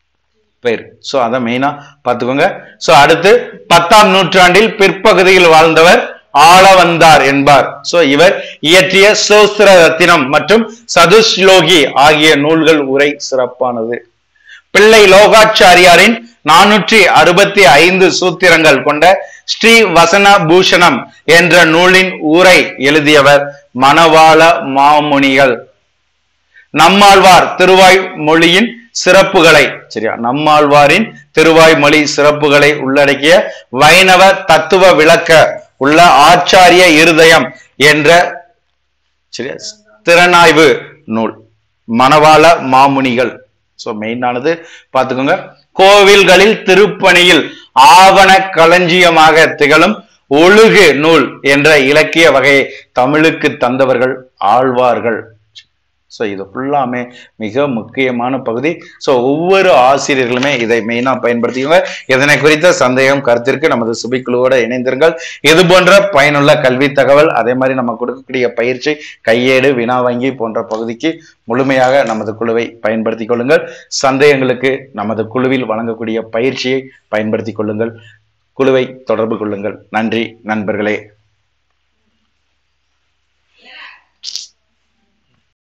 பெயர் சோ அதை மெயினா பார்த்துக்கோங்க சோ அடுத்து பத்தாம் நூற்றாண்டில் பிற்பகுதியில் வாழ்ந்தவர் ஆளவந்தார் என்பார் சோ இவர் இயற்றிய சோஸ்திர ரத்தினம் மற்றும் சதுஸ்லோகி ஆகிய நூல்கள் உரை சிறப்பானது பிள்ளை லோகாச்சாரியாரின் நானூற்றி அறுபத்தி ஐந்து சூத்திரங்கள் கொண்ட ஸ்ரீ வசன பூஷணம் என்ற நூலின் ஊரை எழுதியவர் மணவாள மாமுனிகள் நம்மாழ்வார் திருவாய் மொழியின் சிறப்புகளை சரியா நம்மாழ்வாரின் திருவாய் மொழி சிறப்புகளை உள்ளடக்கிய வைணவ தத்துவ விளக்க உள்ள ஆச்சாரிய இருதயம் என்ற சரியா திறனாய்வு நூல் மணவாள மாமுனிகள் சோ மெயினானது பார்த்துக்கோங்க கோவில்களில் திருப்பணியில் ஆவண களஞ்சியமாக திகழும் ஒழுகு நூல் என்ற இலக்கிய வகையை தமிழுக்கு தந்தவர்கள் ஆழ்வார்கள் ஸோ இது ஃபுல்லாமே மிக முக்கியமான பகுதி ஸோ ஒவ்வொரு ஆசிரியர்களுமே இதை மெயினாக பயன்படுத்திக்கோங்க இதனை குறித்த சந்தேகம் கருத்திற்கு நமது சுபிக்குழுவோட இணைந்திருங்கள் இது போன்ற பயனுள்ள கல்வி தகவல் அதே மாதிரி நம்ம கொடுக்கக்கூடிய பயிற்சி கையேடு வினா வங்கி போன்ற பகுதிக்கு முழுமையாக நமது குழுவை பயன்படுத்திக் கொள்ளுங்கள் சந்தேகங்களுக்கு நமது குழுவில் வழங்கக்கூடிய பயிற்சியை பயன்படுத்திக் கொள்ளுங்கள் குழுவை தொடர்பு கொள்ளுங்கள் நன்றி நண்பர்களே